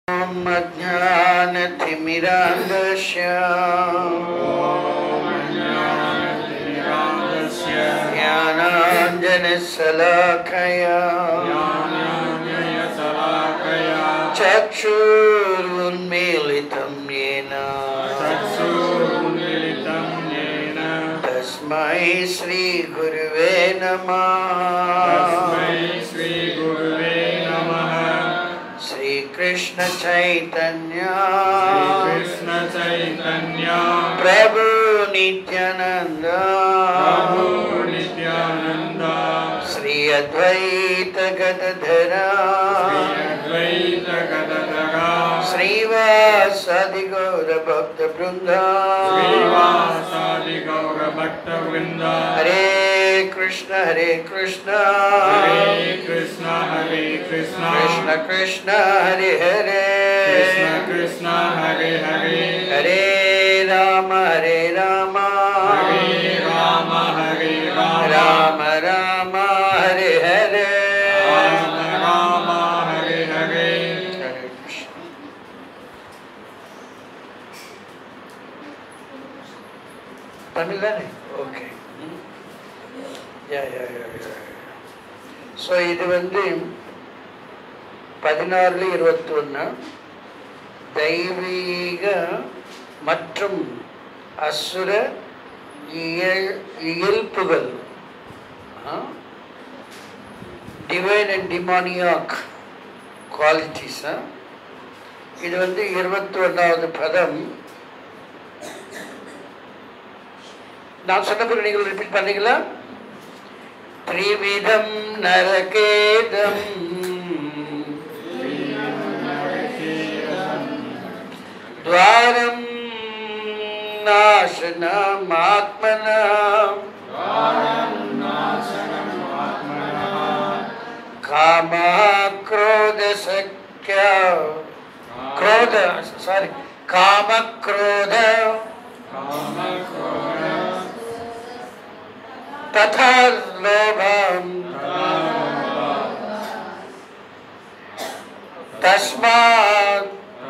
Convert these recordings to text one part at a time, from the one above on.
ज्ञानतिमिरान्धस्य ज्ञानाञ्जनशलाकया चक्षुरुन्मीलितं येन तस्मै श्रीगुरुवे नमः श्रीकृष्णचैतन्य प्रभु नित्यानन्द श्री अद्वैत गदधर श्रीवासादि गौर भक्त वृंद हरे कृष्ण हरे कृष्ण कृष्ण हरे कृष्ण कृष्ण कृष्ण हरे हरे कृष्ण कृष्ण हरे हरे हरे राम हरे राम हरे राम हरे राम राम राम हरे हरे राम राम हरे हरे हरे कृष्ण தமிழ் தானே ஓகே யா யா யா ஸோ இது வந்து பதினாறுல இருபத்தி ஒன்று தெய்வீக மற்றும் அசுர இயல் இயல்புகள் டிவைன் அண்ட் டிமானியாக் குவாலிட்டிஸ் இது வந்து இருபத்தி ஒன்றாவது பதம் நான் சொன்ன பிறகு நீங்கள் ரிப்பீட் பண்ணீங்களா த்ரிவிதம் நரகேதம் द्वारं नाशनम् आत्मनाम् कामः क्रोधशक्य क्रोध सारी कामक्रोध तथा लोभम् तस्मात्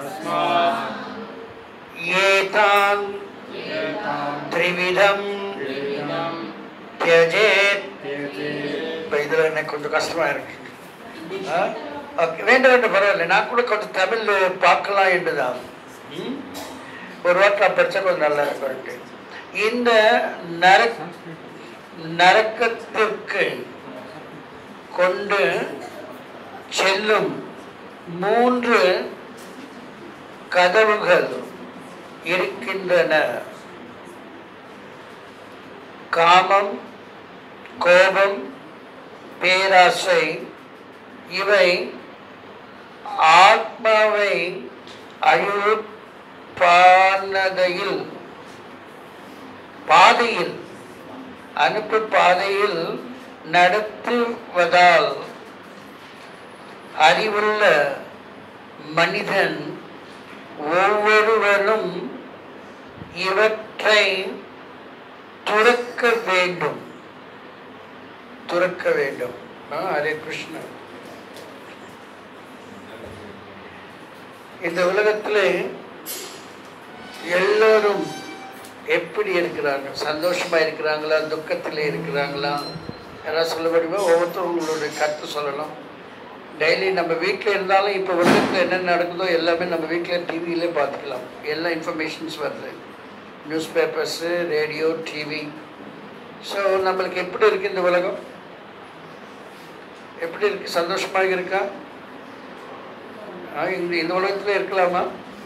एतान् त्रिविधं त्यजेत् இப்போ இதில் எனக்கு கொஞ்சம் கஷ்டமாக இருக்கு ஆ? ஓகே வேண்டாம் வேண்டாம் பரவாயில்ல நான் கூட கொஞ்சம் தமிழ் பார்க்கலாம் என்றுதான் ம்? ஒரு வாரம் படித்தா கொஞ்சம் நல்லா இருக்கும் இந்த நரக் நரக்கத்திற்கு கொண்டு செல்லும் மூன்று கதவுகள் இருக்கின்றன காமம் கோபம் பேராசை இவை ஆத்மாவை அழுப்பானதையில் பாதையில் அனுப்பு பாதையில் நடத்துவதால் அறிவுள்ள மனிதன் ஒவ்வொருவரும் இவற்றை துறக்க வேண்டும் துறக்க வேண்டும் ஆ, ஹரே கிருஷ்ணா இந்த உலகத்திலே எல்லோரும் எப்படி இருக்கிறாங்க சந்தோஷமா இருக்கிறாங்களா துக்கத்திலே இருக்கிறாங்களா யாராவது சொல்ல முடியுமா ஒவ்வொருத்தரும் உங்களுடைய கருத்து சொல்லலாம் டெய்லி நம்ம வீட்டில் இருந்தாலும் இப்போ உலகத்தில் என்ன நடக்குதோ எல்லாமே நம்ம வீட்டில் டிவியிலே பார்த்துக்கலாம் எல்லா இன்ஃபர்மேஷன்ஸ் வருது news papers radio TV so நம்மளுக்கு எப்படி இருக்கு இந்த உலகம் எப்படி இருக்கு சந்தோஷமாக இருக்கா ஆ, இந்த இந்த உலகத்தில் இருக்கலாமா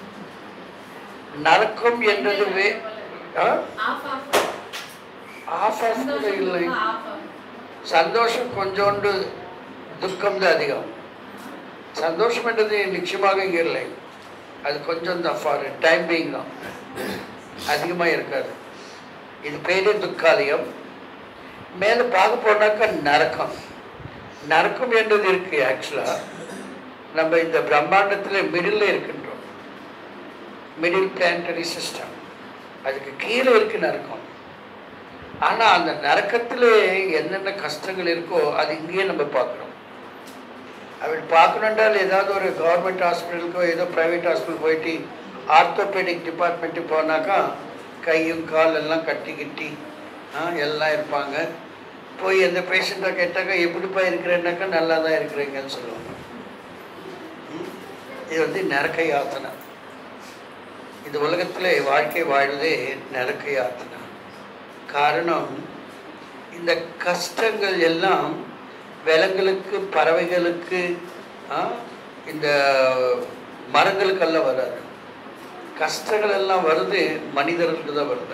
நரக்கம் என்றது வே ஆஃப் ஆஃப் கூட இல்லை சந்தோஷம் கொஞ்சோண்டு துக்கம் தான் அதிகம் சந்தோஷம் என்றது நிச்சயமாக இங்கே இல்லை அது கொஞ்சம் தான் ஃபார் டைம் பீங் தான் அதிகமாக இருக்காது இது பேரே துக்காலயம் மேலே பார்க்க போனாக்கா நரக்கம் நரக்கம் என்றது இருக்கு ஆக்சுவலாக நம்ம இந்த பிரம்மாண்டத்தில் மிடில் இருக்கின்றோம் மிடில் பிளானட்டரி சிஸ்டம் அதுக்கு கீழே இருக்கு நரக்கம் ஆனால் அந்த நரக்கத்தில் என்னென்ன கஷ்டங்கள் இருக்கோ அது இங்கேயே நம்ம பார்க்குறோம் அப்படி பார்க்கணுன்றால் ஏதாவது ஒரு கவர்மெண்ட் ஹாஸ்பிட்டலுக்கோ ஏதோ ப்ரைவேட் ஹாஸ்பிட்டல் போயிட்டு ஆர்த்தோபெடிக் டிபார்ட்மெண்ட்டுக்கு போனாக்கா கையும் கால் எல்லாம் கட்டி கிட்டி ஆ, எல்லாம் இருப்பாங்க போய் எந்த பேஷண்ட்டாக கேட்டாக்கா எப்படிப்பா இருக்கிறேன்னாக்கா நல்லா தான் இருக்கிறீங்கன்னு சொல்லுவாங்க ம்? இது வந்து நரக்க யாத்தனை இந்த உலகத்தில் வாழ்க்கை வாழ்வதே நரக்க யாத்தனை காரணம் இந்த கஷ்டங்கள் எல்லாம் விலங்குகளுக்கு பறவைகளுக்கு ஆ, இந்த மரங்களுக்கெல்லாம் வராது கஷ்டங்கள் எல்லாம் வருது மனிதர்களுக்கு தான் வருது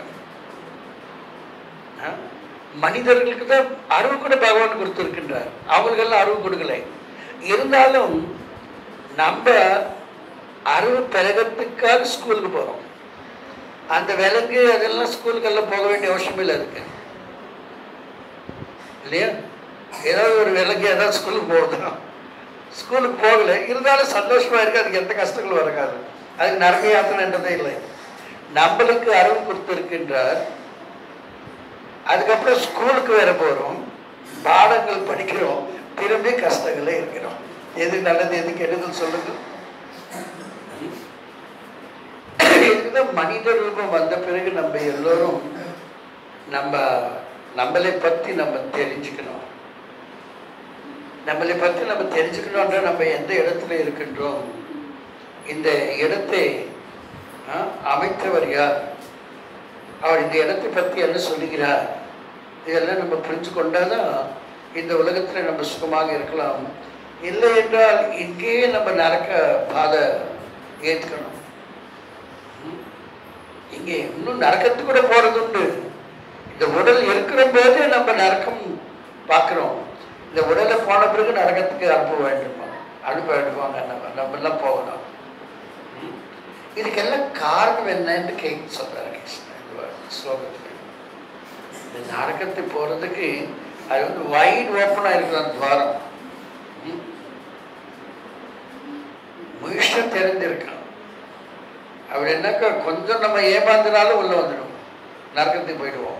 ஆ? மனிதர்களுக்கு தான் அறிவு கூட பகவான் கொடுத்துருக்கின்றார் அவங்களுக்கெல்லாம் அறிவு கொடுக்கல இருந்தாலும் நம்ம அறிவு பெருகத்துக்காக ஸ்கூலுக்கு போகிறோம் அந்த விலங்கு அதெல்லாம் ஸ்கூலுக்கெல்லாம் போக வேண்டிய அவசியம் இல்லை இருக்கு இல்லையா ஏதாவது ஒரு விலங்கு ஏதாவது ஸ்கூலுக்கு போகுதுதான் ஸ்கூலுக்கு போகல இருந்தாலும் சந்தோஷமா இருக்கு அதுக்கு எந்த கஷ்டங்களும் வரக்காது அதுக்கு நரக யாத்திரைன்றதே இல்லை நம்மளுக்கு அறிவு கொடுத்திருக்கின்றார் அதுக்கப்புறம் ஸ்கூலுக்கு வேற போகிறோம் பாடங்கள் படிக்கிறோம் திரும்பி கஷ்டங்களே இருக்கிறோம் எது நல்லது எது கெடுதல் சொல்லுங்க இதுதான் மனித ரூபம் வந்த பிறகு நம்ம எல்லோரும் நம்ம நம்மளை பற்றி நம்ம தெரிஞ்சுக்கணும் நம்மளை பற்றி நம்ம தெரிஞ்சுக்கணும்ன்ற நம்ம எந்த இடத்துல இருக்கின்றோம் இந்த இடத்தை ஆ, அமைத்தவர் யார் அவர் இந்த இடத்தை பற்றி என்ன சொல்லுகிறார் இதெல்லாம் நம்ம புரிஞ்சு கொண்டாதான் இந்த உலகத்தில் நம்ம சுகமாக இருக்கலாம் இல்லை என்றால் இங்கேயே நம்ம நரக்க பாதை ஏற்றுக்கணும் ம்? இங்கே இன்னும் நரக்கத்துக்கு கூட போகிறது உண்டு இந்த உடல் இருக்கிற போது நம்ம நரக்கம் பார்க்குறோம் இந்த உடலை போன பிறகு நரகத்துக்கு அனுப்ப வேண்டுமா அனுப்ப வேண்டுமாங்க நம்ம நம்மெல்லாம் போகணும் ம்? இதுக்கெல்லாம் காரணம் என்னன்னு கேட்க சொல்றாரு கிருஷ்ணன் இந்த ஸ்லோகத்தில் இந்த நரகத்தை போகிறதுக்கு அது வந்து வைட் ஓப்பனாக இருக்குது அந்த துவாரம் ம்? முயற்சி தெரிஞ்சிருக்கான் அவர் என்னக்கா கொஞ்சம் நம்ம ஏமாந்தினாலும் உள்ள வந்துடும் நரகத்துக்கு போயிடுவோம்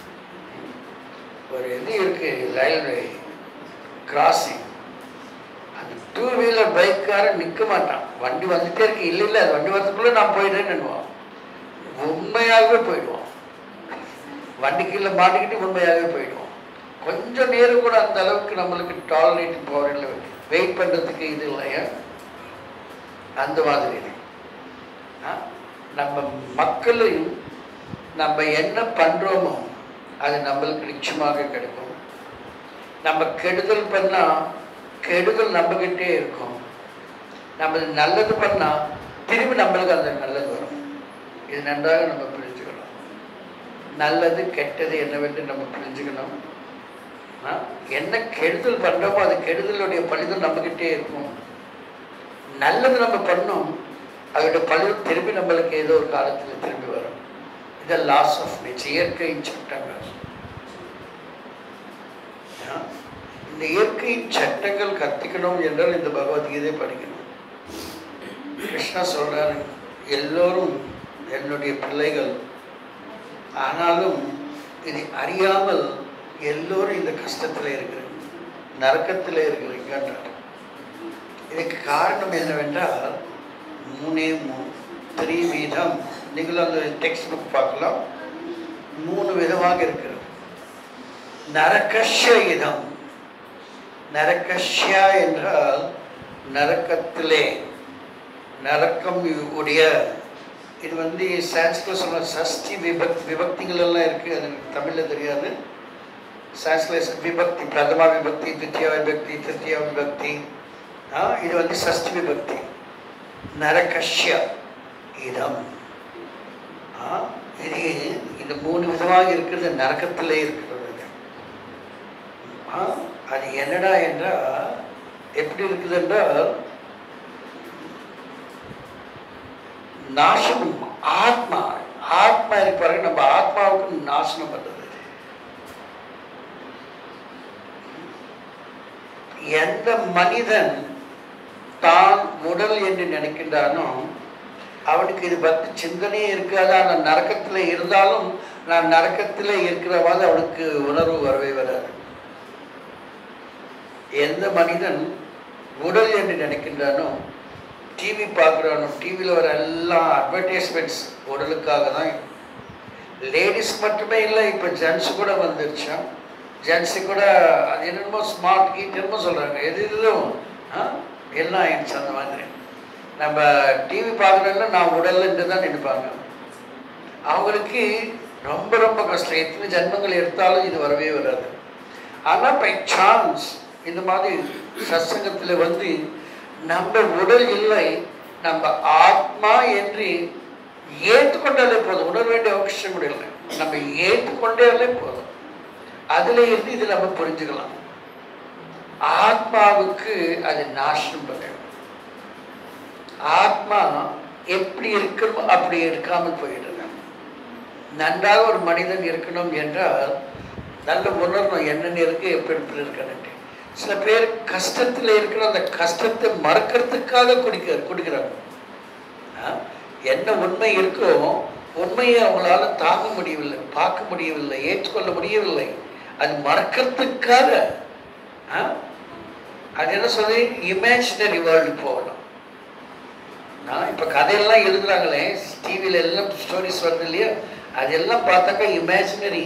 ஒரு இது இருக்கு ரயில்வே கிராசிங் அந்த டூ வீலர் பைக்காரன் நிற்க மாட்டான் வண்டி வந்துட்டே இருக்கு இல்லை இல்லை அது வண்டி வரதுக்குள்ளே நான் போயிடுறேன்னு உண்மையாகவே போயிடுவோம் வண்டி கீழே மாட்டிக்கிட்டு உண்மையாகவே போயிடுவோம் கொஞ்சம் நேரம் கூட அந்த அளவுக்கு நம்மளுக்கு டாலரேட் போகிற இல்லை வெயிட் பண்ணுறதுக்கு இது இல்லையா அந்த மாதிரி ஆ? நம்ம மக்களையும் நம்ம என்ன பண்ணுறோமோ அது நம்மளுக்கு நிச்சயமாக கிடைக்கும் நம்ம கெடுதல் பண்ணால் கெடுதல் நம்மகிட்டே இருக்கும் நம்ம நல்லது பண்ணால் திரும்பி நம்மளுக்கு அந்த நல்லது வரும் இது நன்றாக நம்ம புரிஞ்சுக்கணும் நல்லது கெட்டது என்னவென்று நம்ம புரிஞ்சுக்கணும் ஆ? என்ன கெடுதல் பண்ணுறோமோ அது கெடுதலுடைய பலிதம் நம்மகிட்டே இருக்கும் நல்லது நம்ம பண்ணோம் அதோட பலிதம் திரும்பி நம்மளுக்கு ஏதோ ஒரு காலத்தில் திரும்பி வரும் இது லாஸ் ஆஃப் நேச்சர் இயற்கையின் சட்டங்கள் ஆ? இந்த இயற்கையின் சட்டங்கள் கற்பிக்கணும் என்றால் இந்த பகவத்கீதை படிக்கணும் கிருஷ்ணா சொல்றாரு எல்லோரும் என்னுடைய பிள்ளைகள் ஆனாலும் இது அறியாமல் எல்லோரும் இந்த கஷ்டத்தில் இருக்கிறாங்க நரக்கத்தில் இருக்கிறீங்கன்றார் இதுக்கு காரணம் என்னவென்றால் மூணே மூணு த்ரீ வீதம் நீங்களும் அந்த டெக்ஸ்ட் புக் பார்க்கலாம் மூணு விதமாக இருக்கிறது நரகஷ்ய இதம் நரகஷ்யா என்றால் நரக்கத்திலே நரக்கம் உடைய இது வந்து சான்ஸ்கிரில் சொன்ன சஷ்டி விபக் விபக்திகள் எல்லாம் இருக்குது அது எனக்கு தமிழில் தெரியாது சான்ஸ்கிரில் விபக்தி பிரதமா விபக்தி தித்தியா விபக்தி திருத்தியா விபக்தி ஆ, இது வந்து சஷ்டி விபக்தி நரகஷ்ய இதம் ஆ, இது இது மூணு விதமாக இருக்கிறது நரகத்திலே இருக்கிறது ஆ, அது என்னடா என்றால் எப்படி இருக்குது என்றால் நாசம் ஆத்மா ஆத்மா இருக்கு பாருங்க நம்ம ஆத்மாவுக்கு நாசனம் பண்றது எந்த மனிதன் தான் உடல் என்று நினைக்கின்றானோ அவனுக்கு இது பற்றி சிந்தனையே இருக்காது ஆனால் நரக்கத்தில் இருந்தாலும் நான் நரக்கத்தில் இருக்கிறவாது அவனுக்கு உணர்வு வரவே வராது எந்த மனிதன் உடல் என்று நினைக்கின்றானோ டிவி பார்க்குறானோ டிவியில் வர எல்லா அட்வர்டைஸ்மெண்ட்ஸ் உடலுக்காக தான் லேடிஸ் மட்டுமே இல்லை இப்போ ஜென்ஸ் கூட வந்துருச்சா ஜென்ஸு கூட அது என்னமோ ஸ்மார்ட் கீட் என்னமோ சொல்கிறாங்க எது இதுவும் ஆ எல்லாம் ஆயிடுச்சு அந்த மாதிரி நம்ம டிவி பார்க்குறதுல நான் உடல்ன்ட்டு தான் நினைப்பாங்க அவங்களுக்கு ரொம்ப ரொம்ப கஷ்டம் எத்தனை ஜென்மங்கள் எடுத்தாலும் இது வரவே வராது ஆனால் பை சான்ஸ் இந்த மாதிரி சத்சங்கத்தில் வந்து நம்ம உடல் இல்லை நம்ம ஆத்மா என்று ஏற்றுக்கொண்டாலே போதும் உணர வேண்டிய அவசியம் கூட இல்லை நம்ம ஏற்றுக்கொண்டாலே போதும் அதில் இருந்து இது நம்ம புரிஞ்சுக்கலாம் ஆத்மாவுக்கு அது நாசம் பண்ணிடும் ஆத்மா எப்படி இருக்கணுமோ அப்படி இருக்காமல் போயிடுது நன்றாக ஒரு மனிதன் இருக்கணும் என்றால் நல்ல உணரணும் என்னென்ன இருக்கு எப்படி எப்படி இருக்கணுன்ட்டு சில பேர் கஷ்டத்தில் இருக்கிற அந்த கஷ்டத்தை மறக்கிறதுக்காக குடிக்க குடிக்கிறாங்க ஆ? என்ன உண்மை இருக்கோ உண்மையை அவங்களால தாங்க முடியவில்லை பார்க்க முடியவில்லை ஏற்றுக்கொள்ள முடியவில்லை அது மறக்கிறதுக்காக ஆ? அது என்ன சொல்லி இமேஜினரி வேர்ல்டு போகலாம் நான் இப்போ கதையெல்லாம் எழுதுறாங்களே டிவியில் எல்லாம் ஸ்டோரிஸ் வருது இல்லையா அதெல்லாம் பார்த்தாக்கா இமேஜினரி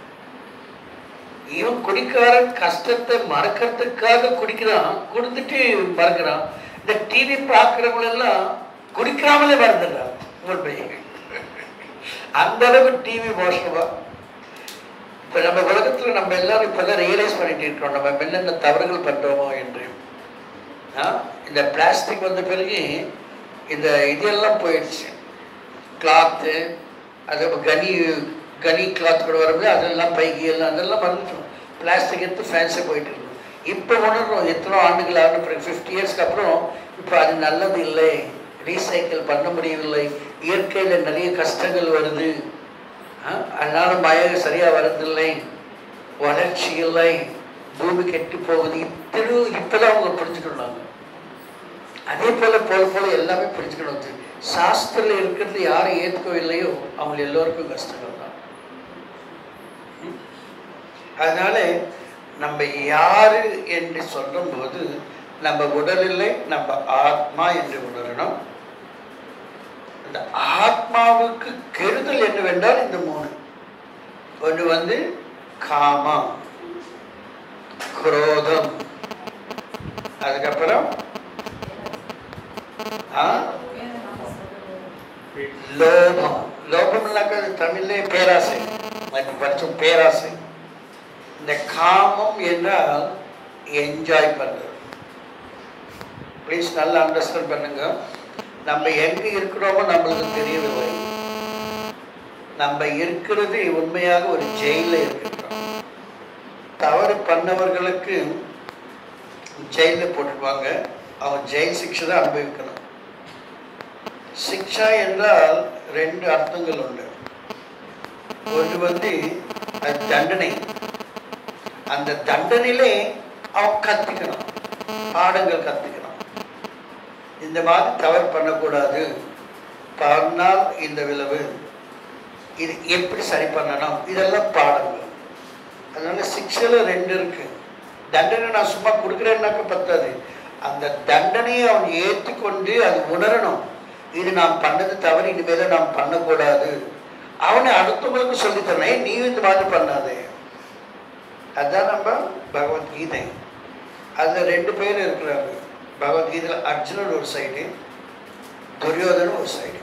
இவன் குடிக்காரன் கஷ்டத்தை மறக்கிறதுக்காக குடிக்கிறான் கொடுத்துட்டு மறக்கிறான் இந்த டிவி பார்க்குறவங்களெல்லாம் குடிக்காமலே மறந்துடுறான் உண்மையை அந்த அளவுக்கு டிவி மோசமா இப்போ நம்ம உலகத்தில் நம்ம எல்லாரும் இப்போதான் ரியலைஸ் பண்ணிட்டு இருக்கோம் நம்ம என்னென்ன தவறுகள் பண்ணுறோமோ என்று ஆ? இந்த பிளாஸ்டிக் வந்த பிறகு இந்த இதெல்லாம் போயிடுச்சு கிளாத்து அது கனி கனி கிளாத் கூட வரும்போது அதெல்லாம் பைகி எல்லாம் அதெல்லாம் மறந்துட்டோம் பிளாஸ்டிக் எடுத்து ஃபேன்ஸாக போயிட்டு இருக்கோம் இப்போ உணர்றோம் எத்தனோ ஆண்டுகள் ஆன பிறகு ஃபிஃப்டி இயர்ஸ்க்கு அப்புறம் இப்போ அது நல்லது இல்லை ரீசைக்கிள் பண்ண முடியவில்லை இயற்கையில் நிறைய கஷ்டங்கள் வருது ஆ? அதனால மழை சரியாக வரதில்லை வளர்ச்சி இல்லை பூமி கெட்டு போகுது இத்தனை இப்போதான் அவங்க புரிஞ்சுக்கணும் அதே போல போல போல எல்லாமே புரிஞ்சுக்கணும் சாஸ்திரத்தில் இருக்கிறது யாரை ஏற்றுக்கவில்லையோ அவங்க எல்லோருக்கும் கஷ்டங்கள் தான் ம்? அதனால நம்ம யாரு என்று சொல்லும்போது நம்ம உடல் இல்லை நம்ம ஆத்மா என்று உணரணும் அந்த ஆத்மாவுக்கு கெடுதல் என்னவென்றால் இந்த மூணு ஒன்று வந்து காமம் குரோதம் அதுக்கப்புறம் ஆ? லோபம் லோபம்னாக்க அது தமிழ்லே பேராசை நம்ம படிச்சோம் பேராசை இந்த காமம் என்றால் என்ஜாய் பண்றது ப்ளீஸ் நல்லா அண்டர்ஸ்டாண்ட் பண்ணுங்க நம்ம எங்க இருக்கிறோமோ நம்மளுக்கு தெரியவில்லை நம்ம இருக்கிறது உண்மையாக ஒரு ஜெயில இருக்கின்றோம் தவறு பண்ணவர்களுக்கு ஜெயிலில் போட்டுடுவாங்க அவன் ஜெயில் சிக்ஷை தான் அனுபவிக்கணும் சிக்ஷா என்றால் ரெண்டு அர்த்தங்கள் உண்டு ஒன்று வந்து அது தண்டனை அந்த தண்டனையிலே அவன் கற்றுக்கணும் பாடங்கள் கற்றுக்கணும் இந்த மாதிரி தவறு பண்ணக்கூடாது பண்ணால் இந்த விளைவு இது எப்படி சரி பண்ணணும் இதெல்லாம் பாடங்கள் அதனால சிக்ஷையில் ரெண்டு இருக்கு தண்டனை நான் சும்மா கொடுக்குறேன்னாக்க பத்தாது அந்த தண்டனையை அவன் ஏற்றுக்கொண்டு அது உணரணும் இது நான் பண்ணது தவறு இனிமேல நாம் பண்ணக்கூடாது அவனை அடுத்தவங்களுக்கு சொல்லித்தரேன் "ஏய், நீ இந்த மாதிரி பண்ணாதே அதுதான் நம்ம பகவத்கீதை அதில் ரெண்டு பேர் இருக்கிறாங்க பகவத்கீதையில் அர்ஜுனன் ஒரு சைடு துரியோதனன் ஒரு சைடு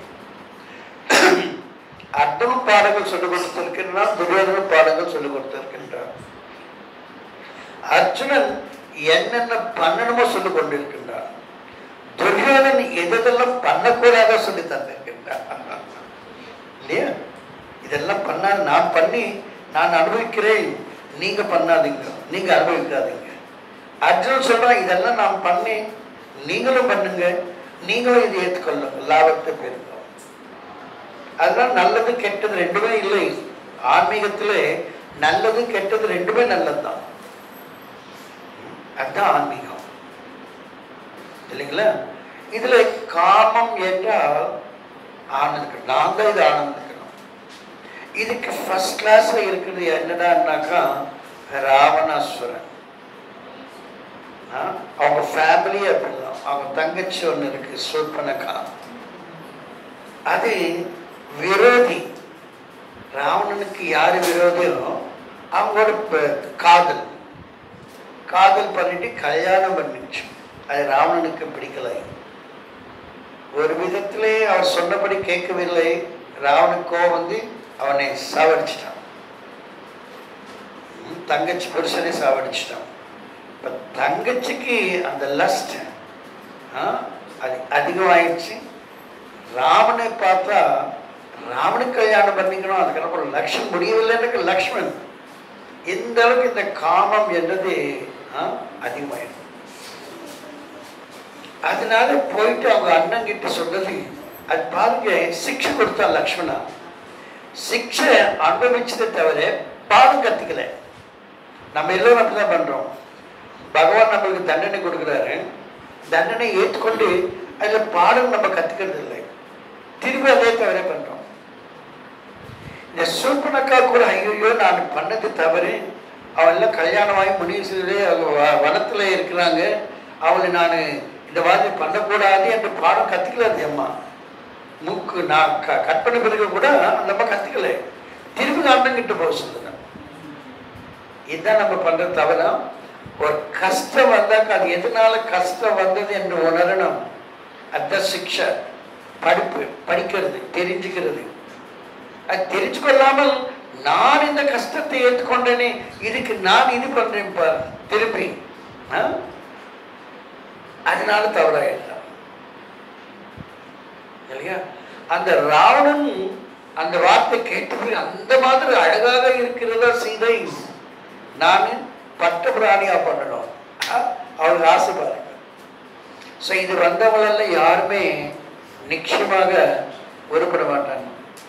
அர்ஜுனன் பாடங்கள் சொல்லிக் கொடுத்திருக்கின்றான் துரியோதனன் பாடங்கள் சொல்லிக் கொடுத்திருக்கின்றான் அர்ஜுனன் என்னென்ன பண்ணணுமோ சொல்லிக் கொண்டிருக்கின்றான் துரியோதன் எதெல்லாம் பண்ணக்கூடாத சொல்லி தந்திருக்கின்றான் இல்லையா இதெல்லாம் பண்ணா நான் பண்ணி நான் அனுபவிக்கிறேன் நீங்க பண்ணாதீங்க நீங்க அனுபவிக்காதீங்க அர்ஜுனன் சொல்றான் இதெல்லாம் நான் பண்ணி நீங்களும் பண்ணுங்க நீங்களும் இதை ஏற்றுக்கொள்ளுங்க லாபத்தை பெறுங்க அதனால நல்லது கெட்டது ரெண்டுமே இல்லை ஆன்மீகத்திலே நல்லது கெட்டது ரெண்டுமே நல்லதுதான் அதுதான் ஆன்மீகம் இல்லைங்களா இதுல காமம் என்றால் ஆனந்திக்கணும் நான் தான் இது ஆனந்திக்கணும் இதுக்கு ஃபர்ஸ்ட் கிளாஸ்ல இருக்கிறது என்னடான்னாக்கா ராவணாஸ்வரன் ஆ, அவங்க ஃபேமிலியே அப்படிதான் அவங்க தங்கச்சி ஒன்று இருக்கு சூர்பனக்கா அது விரோதி ராவணனுக்கு யார் விரோதியோ அவங்களோட ப- காதல் காதல் பண்ணிட்டு கல்யாணம் பண்ணிச்சு அது ராவணனுக்கு பிடிக்கலை ஒரு விதத்திலே அவர் சொன்னபடி கேட்கவில்லை ராவனுக்கோ வந்து அவனை சாவடிச்சிட்டான் ம், தங்கச்சி புருஷனை சாவடிச்சிட்டான் இப்போ தங்கச்சிக்கு அந்த லஸ்ட் அது அதிகமாயிடுச்சு ராமனை பார்த்தா ராமனுக்கு கல்யாணம் பண்ணிக்கணும் அதுக்கப்புறம் லக்ஷ்மண் முடியவில்லைன்னு லக்ஷ்மண் இந்த அளவுக்கு இந்த காமம் என்றது ஆ, அதிகமாயிடும் அதனால போயிட்டு அவங்க அண்ணன் கிட்ட சொன்னது அது பாருங்க சிக்ஷை கொடுத்தா லக்ஷ்மணா சிக்ஷை அனுபவிச்சதை தவிர பாடம் கத்துக்கல நம்ம எல்லோரும் அப்படிதான் பண்றோம் பகவான் நம்மளுக்கு தண்டனை கொடுக்குறாரு தண்டனை ஏற்றுக்கொண்டு அதில் பாடம் நம்ம கத்துக்கிறது இல்லை திரும்பி அதே தவிர பண்றோம் இந்த சூர்பனக்கா கூட ஐயோ நான் பண்ணது தவறு அவெல்லாம் கல்யாணமாகி முடிவு செய்து அவங்க வ- வனத்துல இருக்கிறாங்க அவளை நான் இந்த மாதிரி பண்ணக்கூடாது என்று பாடம் கத்துக்கல அந்த அம்மா மூக்கு நான் க கட் பண்ண பிறகு கூட அந்த அம்மா கத்துக்கல திரும்பி அண்ணங்கிட்ட போக சொல்லுங்க இதுதான் நம்ம பண்ற தவறா ஒரு கஷ்டம் வந்தாக்க அது எதனால கஷ்டம் வந்தது என்று உணரணும் அதுதான் சிக்ஷை படிப்பு படிக்கிறது தெரிஞ்சுக்கிறது அது தெரிஞ்சு கொள்ளாமல் நான் இந்த கஷ்டத்தை ஏற்றுக்கொண்டேனே இதுக்கு நான் இது பண்றேன் பார் திருப்பி ஆ? அதனால தவறாயிடலாம் இல்லையா அந்த ராவணன் அந்த வார்த்தை கேட்டது அந்த மாதிரி அழகாக இருக்கிறதா சீதை நான் பட்ட பிராணியா பண்ணணும் ஆ? அவளுக்கு ஆசை பாருங்க ஸோ இது வந்தவங்களெல்லாம் யாருமே நிச்சயமாக உருப்பட மாட்டாங்க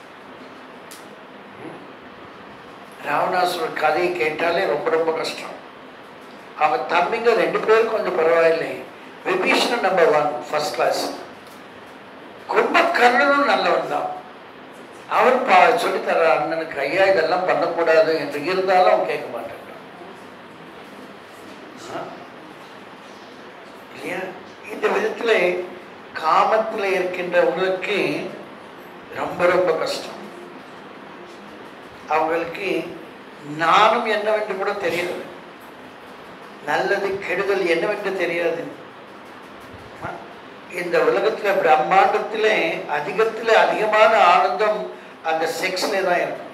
ராவணாசுரர் கதையை கேட்டாலே ரொம்ப ரொம்ப கஷ்டம் அவன் தம்பிங்க ரெண்டு பேரும் கொஞ்சம் பரவாயில்லை Vibhishanan number one first class கும்பகர்ணனும் நல்லவன் தான் அவர் பா சொல்லித்தர அண்ணனுக்கு ஐயா இதெல்லாம் பண்ணக்கூடாது என்று இருந்தாலும் அவன் கேட்க மாட்டான் ஆ? இல்லையா இந்த விதத்துல காமத்தில் இருக்கின்றவங்களுக்கு ரொம்ப ரொம்ப கஷ்டம் அவங்களுக்கு நானும் என்னவென்று கூட தெரியாது நல்லது கெடுதல் என்னவென்று தெரியாது ஆ? இந்த உலகத்துல பிரம்மாண்டத்திலே அதிகத்துல அதிகமான ஆனந்தம் அந்த செக்ஸ்ல தான் இருக்கும்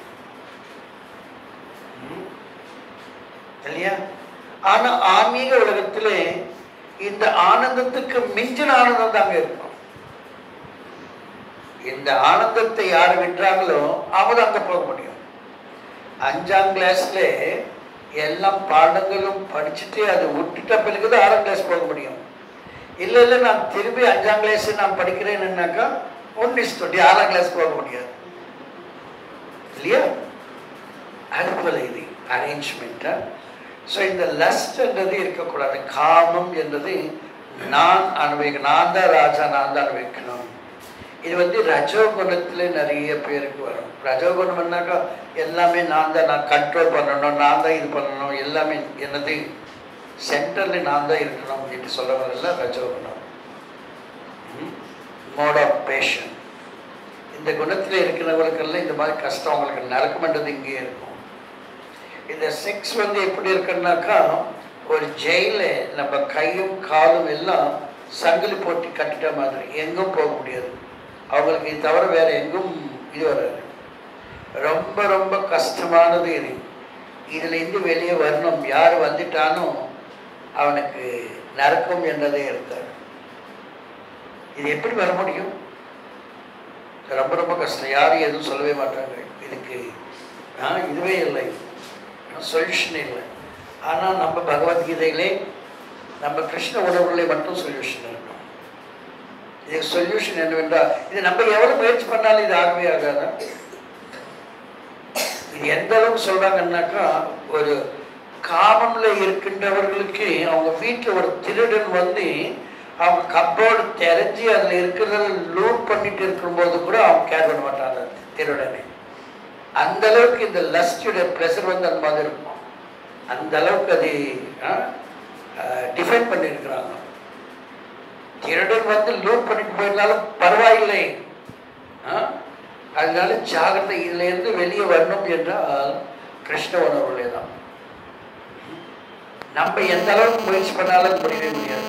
ம்? இல்லையா ஆனா ஆன்மீக உலகத்திலே இந்த ஆனந்தத்துக்கு மிஞ்சின ஆனந்தம் தாங்க இருக்கும் இந்த ஆனந்தத்தை யார் விட்டுறாங்களோ அவங்க அங்க போக முடியும் அஞ்சாம் கிளாஸ்ல எல்லாம் பாடங்களும் படிச்சுட்டு அதை விட்டுட்ட பிறகுதான் ஆறாம் கிளாஸ் போக முடியும் இல்லை இல்லை நான் திரும்பி அஞ்சாம் கிளாஸ் நான் படிக்கிறேன்னாக்கா ஒன்று ஸ்டடி ஆறாம் கிளாஸ் போக முடியாது இல்லையா அது போல இது அரேஞ்ச்மெண்ட்டா ஸோ இந்த லஸ்ட்ன்றது இருக்கக்கூடாது காமம் என்றது நான் அனுபவிக்க நான் தான் ராஜா நான் தான் அனுபவிக்கணும் இது வந்து ரஜோகுணத்துல நிறைய பேருக்கு வரும் ரஜோகுணம்னாக்கா எல்லாமே நான் தான் நான் கண்ட்ரோல் பண்ணணும் நான் தான் இது பண்ணணும் எல்லாமே என்னது சென்டரில் நான் தான் இருக்கணும் என்று சொல்றவங்கள ரஜோகுணம் மோட் ஆஃப் பேஷன் இந்த குணத்தில் இருக்கிறவங்களுக்கெல்லாம் இந்த மாதிரி கஷ்டம் அவங்களுக்கு நடக்கும்ன்றது இங்கேயே இருக்கும் இந்த செக்ஸ் வந்து எப்படி இருக்குன்னாக்கா ஒரு ஜெயில நம்ம கையும் காலும் எல்லாம் சங்கிலி போட்டு கட்டிட்ட மாதிரி எங்கும் போக முடியாது அவங்களுக்கு இது தவிர வேற எங்கும் இது வராது ரொம்ப ரொம்ப கஷ்டமானது இது இதுல இருந்து வெளியே வரணும் யார் வந்துட்டானோ அவனுக்கு நரக்கம் என்றதே இருக்காது இது எப்படி வர முடியும் ரொம்ப ரொம்ப கஷ்டம் யாரும் எதுவும் சொல்லவே மாட்டாங்க இதுக்கு ஆ இதுவே இல்லை சொல்யூஷன் இல்லை ஆனால் நம்ம பகவத்கீதையிலே நம்ம கிருஷ்ண உணவுகளை மட்டும் சொல்யூஷன் இருக்கும் இதுக்கு சொல்யூஷன் என்னவென்றால் இது நம்ம எவ்வளவு முயற்சி பண்ணாலும் இது ஆகவே ஆகாதா இது எந்த அளவுக்கு சொல்றாங்கன்னாக்கா ஒரு காமம்ல இருக்கின்றவர்களுக்கு அவங்க வீட்டில் ஒரு திருடன் வந்து அவங்க கப்போர்டு தெரிஞ்சு அதில் இருக்கிறத லூட் பண்ணிட்டு இருக்கும்போது கூட அவங்க கேர் பண்ண மாட்டாங்க அந்த திருடனை அந்த அளவுக்கு இந்த லஸ்டுடைய ப்ரெஷர் வந்து அந்த மாதிரி இருக்கும் அந்த அளவுக்கு அது ஆ, டிஃபைன் பண்ணியிருக்கிறாங்க திருடன் வந்து லூட் பண்ணிட்டு போயிருந்தாலும் பரவாயில்லை ஆ? அதனால ஜாகிரதை இதிலிருந்து வெளியே வரணும் என்றால் கிருஷ்ண உணர்வுலே தான் நம்ம எந்த அளவுக்கு முயற்சி பண்ணாலும் முடியவே முடியாது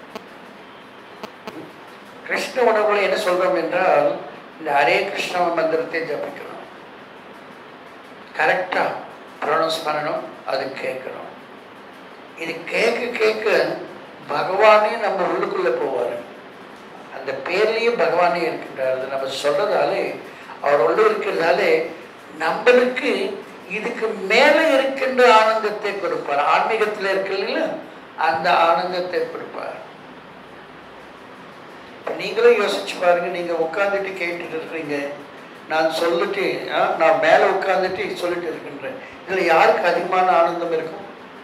கிருஷ்ண உணர்வுல என்ன சொல்றோம் என்றால் இந்த ஹரே கிருஷ்ண மந்திரத்தை ஜபிக்கணும் கரெக்டா ப்ரொனவுன்ஸ் பண்ணணும் அது கேட்கணும் இது கேட்க கேட்க பகவானே நம்ம உள்ளுக்குள்ள போவார் அந்த பேர்லயே பகவானே இருக்கின்றார் அது நம்ம சொல்றதாலே அவர் உள்ள இருக்கிறதாலே நம்மளுக்கு இதுக்கு மேலே இருக்கின்ற ஆனந்தத்தை கொடுப்பார் ஆன்மீகத்தில் இருக்கு இல்லைங்களா அந்த ஆனந்தத்தை கொடுப்பார் இப்ப நீங்களும் யோசிச்சு பாருங்க நீங்க உட்கார்ந்துட்டு கேட்டுட்டு இருக்கிறீங்க நான் சொல்லிட்டு ஆ, நான் மேலே உட்கார்ந்துட்டு சொல்லிட்டு இருக்கின்றேன் இதுல யாருக்கு அதிகமான ஆனந்தம் இருக்கும்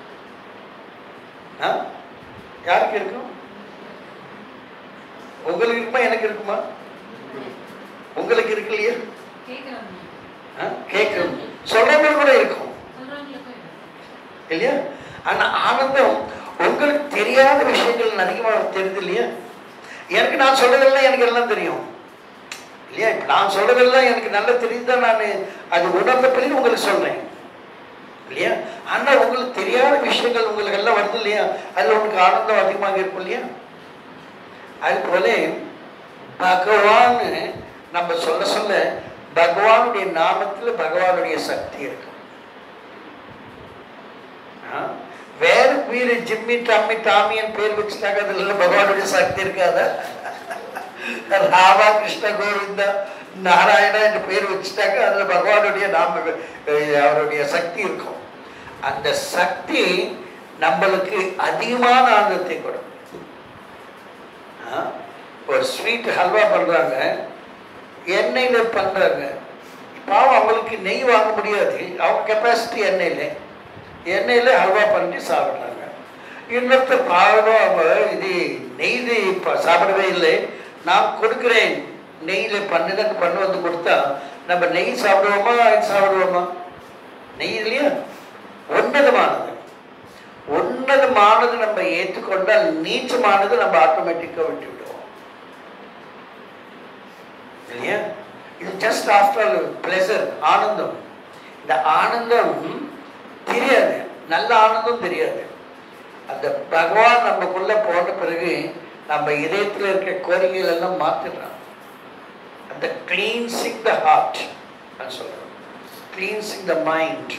ஆ? யாருக்கு இருக்கும் உங்களுக்கு இருக்குமா எனக்கு இருக்குமா உங்களுக்கு இருக்கு இல்லையா கேக்குறாங்க ஆ? கேட்கும் சொல்றவங்க கூட இருக்கும் சொல்றாங்களே போய் இல்லையா ஆனா ஆனந்தம் உங்களுக்கு தெரியாத விஷயங்கள் அதிகமாக தெரியுது இல்லையா எனக்கு நான் சொல்றதெல்லாம் எனக்கு எல்லாம் தெரியும் இல்லையா இப்ப நான் சொல்றதெல்லாம் எனக்கு நல்லா தெரியுதான் நான் அது உணர்ந்த பிறகு உங்களுக்கு சொல்றேன் இல்லையா ஆனா உங்களுக்கு தெரியாத விஷயங்கள் உங்களுக்கு எல்லாம் வருது இல்லையா அதுல உங்களுக்கு ஆனந்தம் அதிகமாக இருக்கும் இல்லையா அது போல பகவான் நம்ம சொல்ல சொல்ல பகவானுடைய நாமத்துல பகவானுடைய சக்தி இருக்கும் ஆ? வேற வீடு ஜிம்மி டாமி டாமியன் பேர் வச்சுட்டாங்க அதுல எல்லாம் பகவானுடைய சக்தி இருக்காதா ராமா கிருஷ்ண கோவிந்தா நாராயணா என்று பேர் வச்சுட்டாங்க அதுல பகவானுடைய நாம அஹ், அவருடைய சக்தி இருக்கும் அந்த சக்தி நம்மளுக்கு அதிகமான ஆனந்தத்தை கொடுக்கும் ஆ? ஒரு ஸ்வீட் ஹல்வா பண்றாங்க எண்ணெயில பண்றாங்க பாவம் அவங்களுக்கு நெய் வாங்க முடியாது அவங்க கெப்பாசிட்டி எண்ணெயில் எண்ணெயில் ஹல்வா பண்ணி சாப்பிட்றாங்க இன்னொருத்தர் பாவம் அவங்க இது நெய் இப்போ சாப்பிடவே இல்லை நான் கொடுக்குறேன் நெய்யில் பண்ணுதான் பண்ணு வந்து கொடுத்தா நம்ம நெய் சாப்பிடுவோமா இது சாப்பிடுவோமா நெய் இல்லையா உன்னதமானது உன்னதமானது நம்ம ஏற்றுக்கொண்டால் நீச்சமானது நம்ம ஆட்டோமேட்டிக்காக விட்டு விடுவோம் இல்லையா இது ஜஸ்ட் ஆஃப்டர் பிளெசர் ஆனந்தம் இந்த ஆனந்தம் தெரியாது நல்ல ஆனந்தம் தெரியாது அந்த பகவான் நமக்குள்ள போன பிறகு நம்ம இதயத்தில் இருக்க கோரிக்கைகள் எல்லாம் மாத்திடுறான் அந்த கிளீன்சிங் த ஹார்ட் சொல்றோம் கிளீன்சிங் த மைண்ட்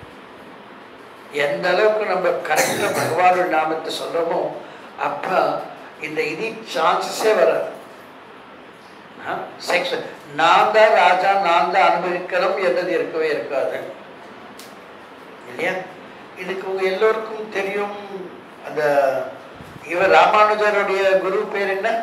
எந்த அளவுக்கு நம்ம கரெக்டாக பகவானோட நாமத்தை சொல்றோமோ அப்போ இந்த இது சான்சஸே வராது செக்ஸ் நான் தான் ராஜா நான் தான் அனுபவிக்கணும் என்றது இருக்கவே இருக்காது இல்லையா இதுக்கு உங்க எல்லோருக்கும் தெரியும் அந்த இவர் ராமானுஜருடைய குரு பேர் என்ன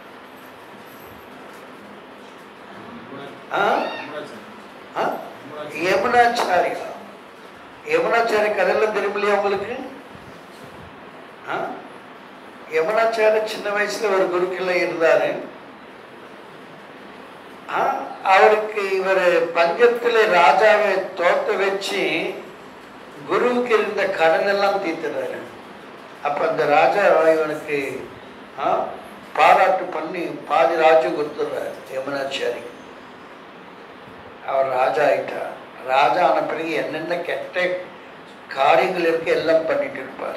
ஆ? ஆ? யமுனாச்சாரியா யமுனாச்சாரிய கதையெல்லாம் தெரியும் இல்லையா உங்களுக்கு ஆ? யமுனாச்சாரிய சின்ன வயசுல ஒரு குருக்கில் இருந்தாரு ஆ, அவருக்கு இவர் பஞ்சத்துல ராஜாவை தோத்த வச்சு குருவுக்கு இருந்த கடன் எல்லாம் தீர்த்துறாரு அப்ப அந்த ராஜா இவனுக்கு ஆ, பாராட்டு பண்ணி பாதி ராஜ்யம் கொடுத்துடுறாரு யமுனாச்சாரி அவர் ராஜா ஆயிட்டார் ராஜா ஆன பிறகு என்னென்ன கெட்ட காரியங்கள் இருக்கு எல்லாம் பண்ணிட்டு இருப்பார்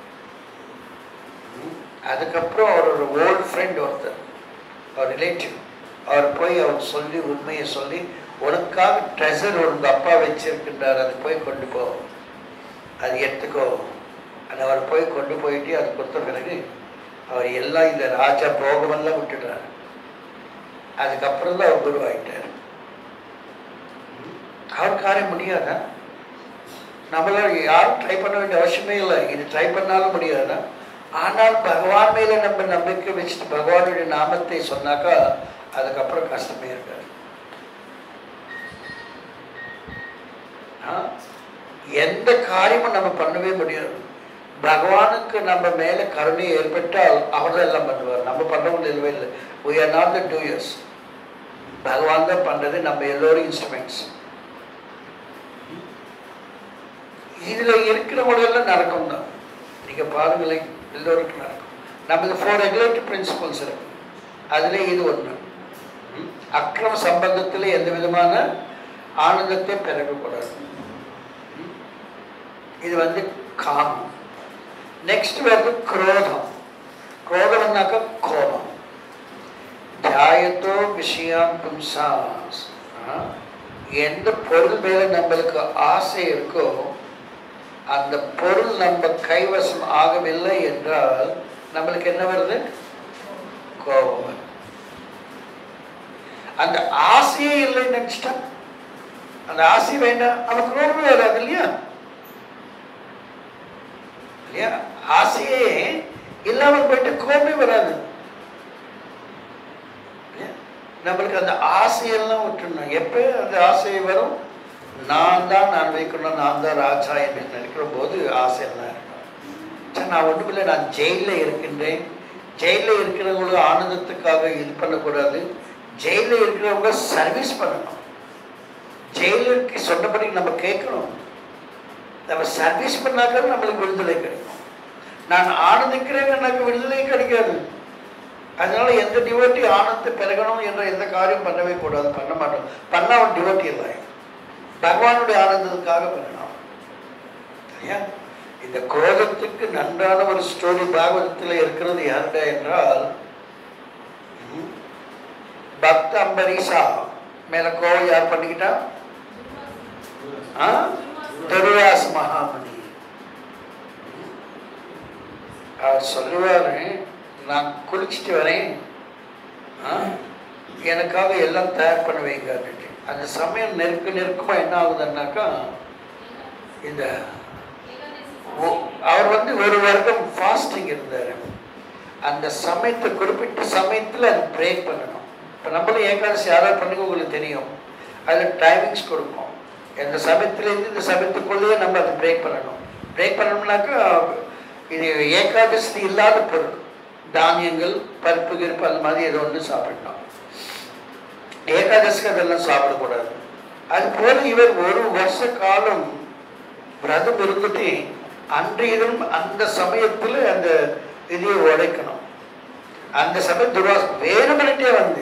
ம். அதுக்கப்புறம் அவரோட ஓல்டு ஃப்ரெண்ட் ஒருத்தர் அவர் ரிலேட்டிவ் அவர் போய் அவர் சொல்லி உண்மையை சொல்லி உனக்காக ட்ரெஷர் உங்க அப்பா வச்சிருக்கின்றார் அதை போய் கொண்டு போ அது எடுத்துக்கோ அது அவர் போய் கொண்டு போயிட்டு அது கொடுத்த பிறகு அவர் எல்லாம் இந்த ராஜா போகமெல்லாம் விட்டுடுறார் அதுக்கப்புறம் தான் அவர் குரு ஆயிட்டார் அவர் காரியம் முடியாதா நம்மளால யாரும் ட்ரை பண்ண வேண்டிய அவசியமே இல்லை இது ட்ரை பண்ணாலும் முடியாதா ஆனால் பகவான் மேல நம்ம நம்பிக்கை வச்சுட்டு பகவானுடைய நாமத்தை சொன்னாக்கா அதுக்கப்புறம் கஷ்டமே இருக்காது ஆ? எந்த காரியமும் நம்ம பண்ணவே முடியாது பகவானுக்கு நம்ம மேல கருணை ஏற்பட்டால் அவர் தான் எல்லாம் பண்ணுவார் நம்ம பண்ணவும் இல்லவே இல்லை we are not the doers பகவான் தான் பண்றது நம்ம எல்லோரும் இன்ஸ்ட்ருமெண்ட்ஸ் இதுல இருக்கிறவங்க எல்லாம் நரக்கம் தான் நீங்க நீங்கள் பாருங்களேன் எல்லோருக்கும் நடக்கும் நமது ஃபோர் ரெகுலேட்டரி பிரின்சிபல்ஸ் இருக்கு அதிலே இது ஒன்று ம்? அக்கிரம சம்பந்தத்தில் எந்த விதமான ஆனந்தத்தை பெறக்கூடாது ம்? இது வந்து காமம் நெக்ஸ்ட் வந்து குரோதம் குரோதம்னாக்க கோபம் தியாயத்தோ விஷயம் பும்சாஸ் எந்த பொருள் மேல நம்மளுக்கு ஆசை இருக்கோ அந்த பொருள் நம்ம கைவசம் ஆகவில்லை என்றால் நம்மளுக்கு என்ன வருது கோபம் வருது. அந்த ஆசையே இல்லைன்னு நினைச்சிட்டா அந்த ஆசை வேண்டாம் அவனுக்கு கோபமே வராது இல்லையா இல்லையா ஆசையே இல்லாமல் போயிட்டு கோபமே வராது இல்லையா? நம்மளுக்கு அந்த ஆசையெல்லாம் விட்டுணும் எப்போ அந்த ஆசை வரும் நான் தான் நான் வைக்கணும் நான் தான் ராஜா என்று நினைக்கிற போது ஆசையெல்லாம் இருக்கும் சரி நான் ஒன்றுமில்லை நான் ஜெயிலில் இருக்கின்றேன் ஜெயிலில் இருக்கிறவங்களுக்கு ஆனந்தத்துக்காக இது பண்ணக்கூடாது ஜெயிலில் இருக்கிறவங்க சர்வீஸ் பண்ணணும் ஜெயிலுக்கு சொன்னபடி நம்ம கேட்கணும் நம்ம சர்வீஸ் பண்ணாக்க நம்மளுக்கு விடுதலை கிடைக்கும் நான் ஆனந்திக்கிறேன் எனக்கு விடுதலை கிடைக்காது அதனால எந்த டிவோட்டி ஆனந்தத்தை பெருகணும் என்ற எந்த காரியம் பண்ணவே கூடாது பண்ண மாட்டோம் பண்ண அவன் டிவோட்டி இல்லை பகவானுடைய ஆனந்தத்துக்காக பண்ணணும் சரியா இந்த குரோதத்துக்கு நன்றான ஒரு ஸ்டோரி பாகவதத்தில் இருக்கிறது யாருடா என்றால் ம், பக்த அம்பரீஷா மேல கோவம் யார் பண்ணிக்கிட்டா ஆ? துர்வாச மகாமணி அவர் சொல்லுவாரு நான் குளிச்சுட்டு வரேன் ஆ? எனக்காக எல்லாம் தயார் பண்ண வைங்க அப்படின்ட்டு. அந்த சமயம் நெருக்க நெருக்கமா என்ன ஆகுதுன்னாக்கா இந்த ஓ- அவர் வந்து ஒரு வருடம் ஃபாஸ்டிங் இருந்தார் அந்த சமயத்தை குறிப்பிட்ட சமயத்தில் அது பிரேக் பண்ணணும் இப்போ நம்மளும் ஏகாதசி யாராவது பண்ணுங்க உங்களுக்கு தெரியும் அதில் டைமிங்ஸ் கொடுப்போம் எந்த சமயத்துலேருந்து இந்த சமயத்துக்குள்ளேயே நம்ம அதை பிரேக் பண்ணணும் பிரேக் பண்ணணும்னாக்கா இது ஏகாதசி இல்லாத பொருள் தானியங்கள் பருப்பு கிருப்பு அந்த மாதிரி ஏதோ ஒன்று சாப்பிடணும் ஏகாதசிக்கு அதெல்லாம் சாப்பிடக்கூடாது அது போல இவர் ஒரு வருஷ காலம் விரதம் இருந்துட்டு அன்றையிலும் அந்த சமயத்தில் அந்த இதையை உடைக்கணும் அந்த சமயம் துர்வாச வேணுமனட்டே வந்து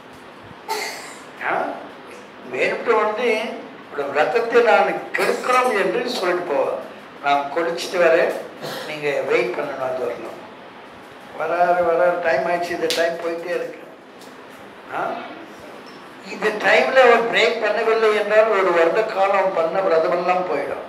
ஆ? வேணும்ட்டு வந்து இப்படி விரதத்தை நான் கெடுக்கணும் என்று சொல்லிட்டு போவார் நான் குடிச்சிட்டு வரேன் நீங்கள் வெயிட் பண்ணணும் அது வரணும் வராரு வராரு டைம் ஆயிடுச்சு இந்த டைம் போயிட்டே இருக்கு ஆ? இந்த டைம்ல அவர் பிரேக் பண்ணவில்லை என்றால் ஒரு வருட காலம் பண்ண விரதமெல்லாம் போயிடும்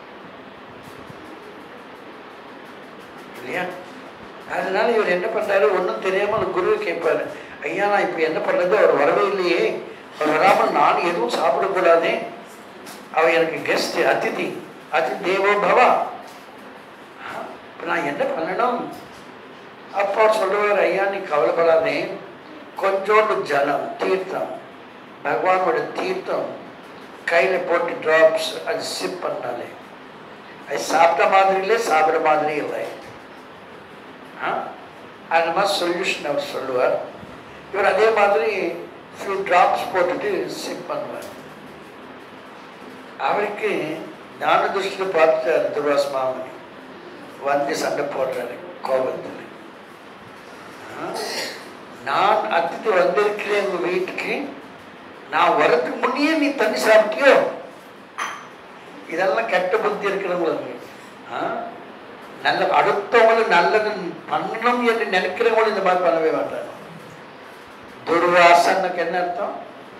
இல்லையா அதனால இவர் என்ன பண்றாரு ஒன்றும் தெரியாம அந்த குருவை கேட்பாரு ஐயா நான் இப்போ என்ன பண்றது அவர் வரவே இல்லையே அவர் வராமல் நான் எதுவும் சாப்பிடக்கூடாதே அவர் எனக்கு கெஸ்ட் அதிதி அதி தேவோ பவா இப்போ நான் என்ன பண்ணணும் அப்பா சொல்லுவார் ஐயா நீ கவலைப்படாதே கொஞ்சோண்டு ஜலம் தீர்த்தம் பகவானோட தீர்த்தம் கையில் போட்டு ட்ராப்ஸ் அது சிப் பண்ணாலே அது சாப்பிட்ட மாதிரி இல்லை சாப்பிட மாதிரி இல்லை ஆ? அந்த மாதிரி சொல்யூஷன் அவர் சொல்லுவார் இவர் அதே மாதிரி ஃபியூ ட்ராப்ஸ் போட்டுட்டு சிப் பண்ணுவார் அவருக்கு ஞான திருஷ்டியில் பார்த்துட்டார் துர்வாஸ் மாமணி வந்து சண்டை போடுறாரு கோபத்தில் ஆ? நான் அத்திட்டு வந்திருக்கிறேன் உங்க வீட்டுக்கு நான் வரதுக்கு முன்னே நீ தண்ணி சாப்பிட்டியோ இதெல்லாம் கெட்ட புத்தி இருக்கிறவங்களுக்கு ஆ? நல்ல அடுத்தவங்களுக்கு நல்லது பண்ணணும் என்று நினைக்கிறவங்களும் இந்த மாதிரி பண்ணவே மாட்டாங்க துர்வாசனுக்கு என்ன அர்த்தம்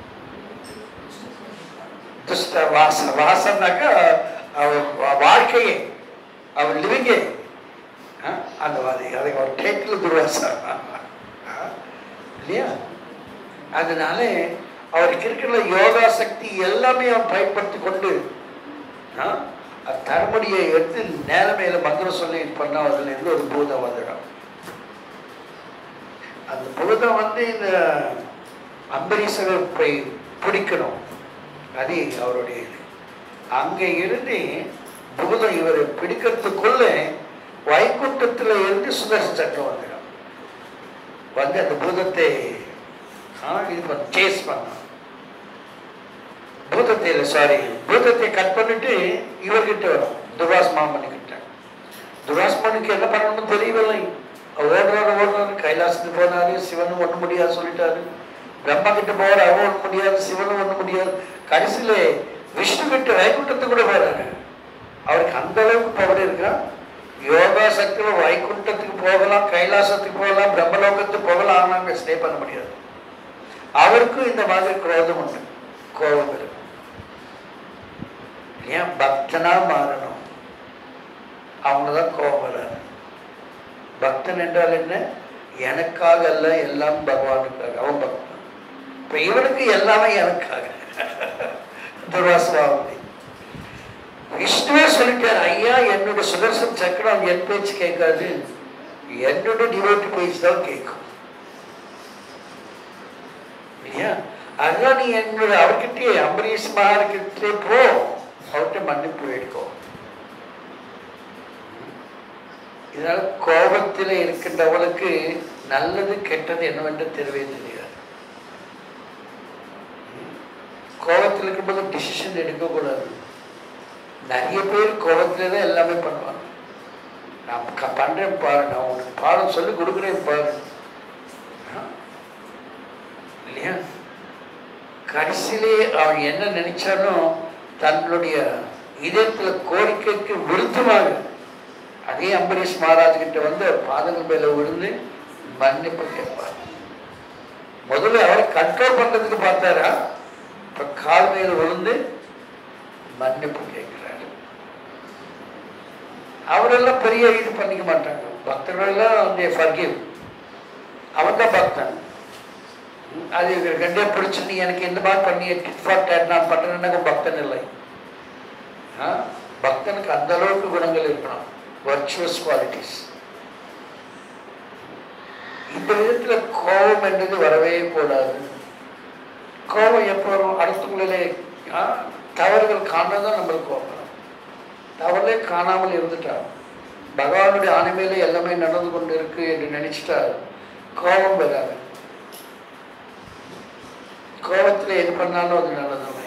துஷ்ட வாச வாசனாக்கா அவர் வா- வாழ்க்கையே அவர் லிவிங்கே அந்த மாதிரி அதுக்கு அவர் டேட்டில் துர்வாசா ஆ? இல்லையா அதனால அவருக்கு இருக்கிற யோகா சக்தி எல்லாமே அவர் பயன்படுத்தி கொண்டு ஆ? அது தரமுடியை எடுத்து நேர மேல மந்திரம் சொல்லி பண்ண அதுல இருந்து ஒரு பூதம் வந்துடும் அந்த பூதம் வந்து இந்த அம்பரீஷரை போய் பிடிக்கணும் அது அவருடைய இது அங்கே இருந்து பூதம் இவரை பிடிக்கிறதுக்குள்ள வைகுண்டத்துல இருந்து சுதர்சன சட்டம் வந்துடும் வந்து அந்த பூதத்தை ஆ, இது பண்ண சேஸ் பண்ண பூதத்தை இல்லை சாரி பூதத்தை கட் பண்ணிட்டு இவர்கிட்ட வரும் துர்வாஸ் மாமன் கிட்ட துராஸ்மனுக்கு என்ன பண்ணணும்னு தெரியவில்லை அவர் ஓடுறாரு ஓடுறாரு கைலாசத்துக்கு போனாரு சிவனும் ஒண்ணு முடியாது சொல்லிட்டாரு பிரம்மா கிட்ட போறாரு அவன் ஒண்ணு முடியாது சிவனும் ஒண்ணு முடியாது கடைசியில விஷ்ணு கிட்ட வைகுண்டத்துக்கு கூட போறாரு அவருக்கு அந்த அளவுக்கு பவர் இருக்கா யோகா சக்தியில வைகுண்டத்துக்கு போகலாம் கைலாசத்துக்கு போகலாம் பிரம்மலோகத்துக்கு போகலாம் ஆனால் ஸ்டே பண்ண முடியாது அவருக்கும் இந்த மாதிரி குரோதம் உண்டு கோபம் இருக்கும் ஏன் பக்தனா மாறணும் அவங்கதான் கோபம் வராது பக்தன் என்றால் என்ன எனக்காக அல்ல எல்லாம் பகவானுக்காக அவன் பக்தன் இப்ப இவனுக்கு எல்லாமே எனக்காக துர்வாசவாவுடைய விஷ்ணுவே சொல்லிட்டார் ஐயா என்னோட சுதர்சன் சக்கரம் என் பேச்சு கேட்காது என்னோட டிவோட்டி பேச்சு தான் கேட்கும் இல்லையா அதெல்லாம் நீ என்னோட அவர்கிட்டயே அம்பரீஷ் மகார்கிட்டே போ அவர்கிட்ட மன்னிப்பு எடுக்கோ இதனால கோபத்தில் இருக்கின்றவளுக்கு நல்லது கெட்டது என்னவென்று தெரியவே தெரியாது கோபத்தில் இருக்கும்போது டிசிஷன் எடுக்கக்கூடாது நிறைய பேர் கோபத்துல தான் எல்லாமே பண்ணுவாங்க நான் க- பண்றேன் பாரு நான் உனக்கு பாடம் சொல்லி கொடுக்குறேன் பாரு ஆ? இல்லையா கடைசியிலே அவன் என்ன நினைச்சாலும் தன்னுடைய இதயத்துல கோரிக்கைக்கு விருத்தமாக அதே அம்பரீஷ் மகாராஜ் கிட்ட வந்து பாதங்கள் மேல விழுந்து மன்னிப்பு கேட்பார் முதல்ல அவரை கண்ட்ரோல் பண்றதுக்கு பார்த்தாரா இப்ப கால் மேல விழுந்து மன்னிப்பு கேட்கிறாரு அவரெல்லாம் பெரிய இது பண்ணிக்க மாட்டாங்க பக்தர்கள் எல்லாம் வந்து ஃபர்கிவ் அவன் தான் பக்தன் அது ரெண்டே பிடிச்சு நீ எனக்கு இந்த மாதிரி பண்ணி டிட் ஃபார் டேட் நான் பண்ணுறேன்னாக்க பக்தன் இல்லை ஆ? பக்தனுக்கு அந்த அளவுக்கு குணங்கள் இருக்கணும் வர்ச்சுவஸ் குவாலிட்டிஸ் இந்த விதத்துல கோபம் என்றது வரவே கூடாது கோபம் எப்போ வரும் அடுத்தவங்களிலே ஆ, தவறுகள் காணதான் நம்மளுக்கு கோபம் வரும். தவறே காணாமல் இருந்துட்டா பகவானுடைய ஆணைமையில எல்லாமே நடந்து கொண்டு இருக்கு என்று நினைச்சிட்டா கோபம் வராது கோபத்துல எது பண்ணாலும் அது நல்லதுமே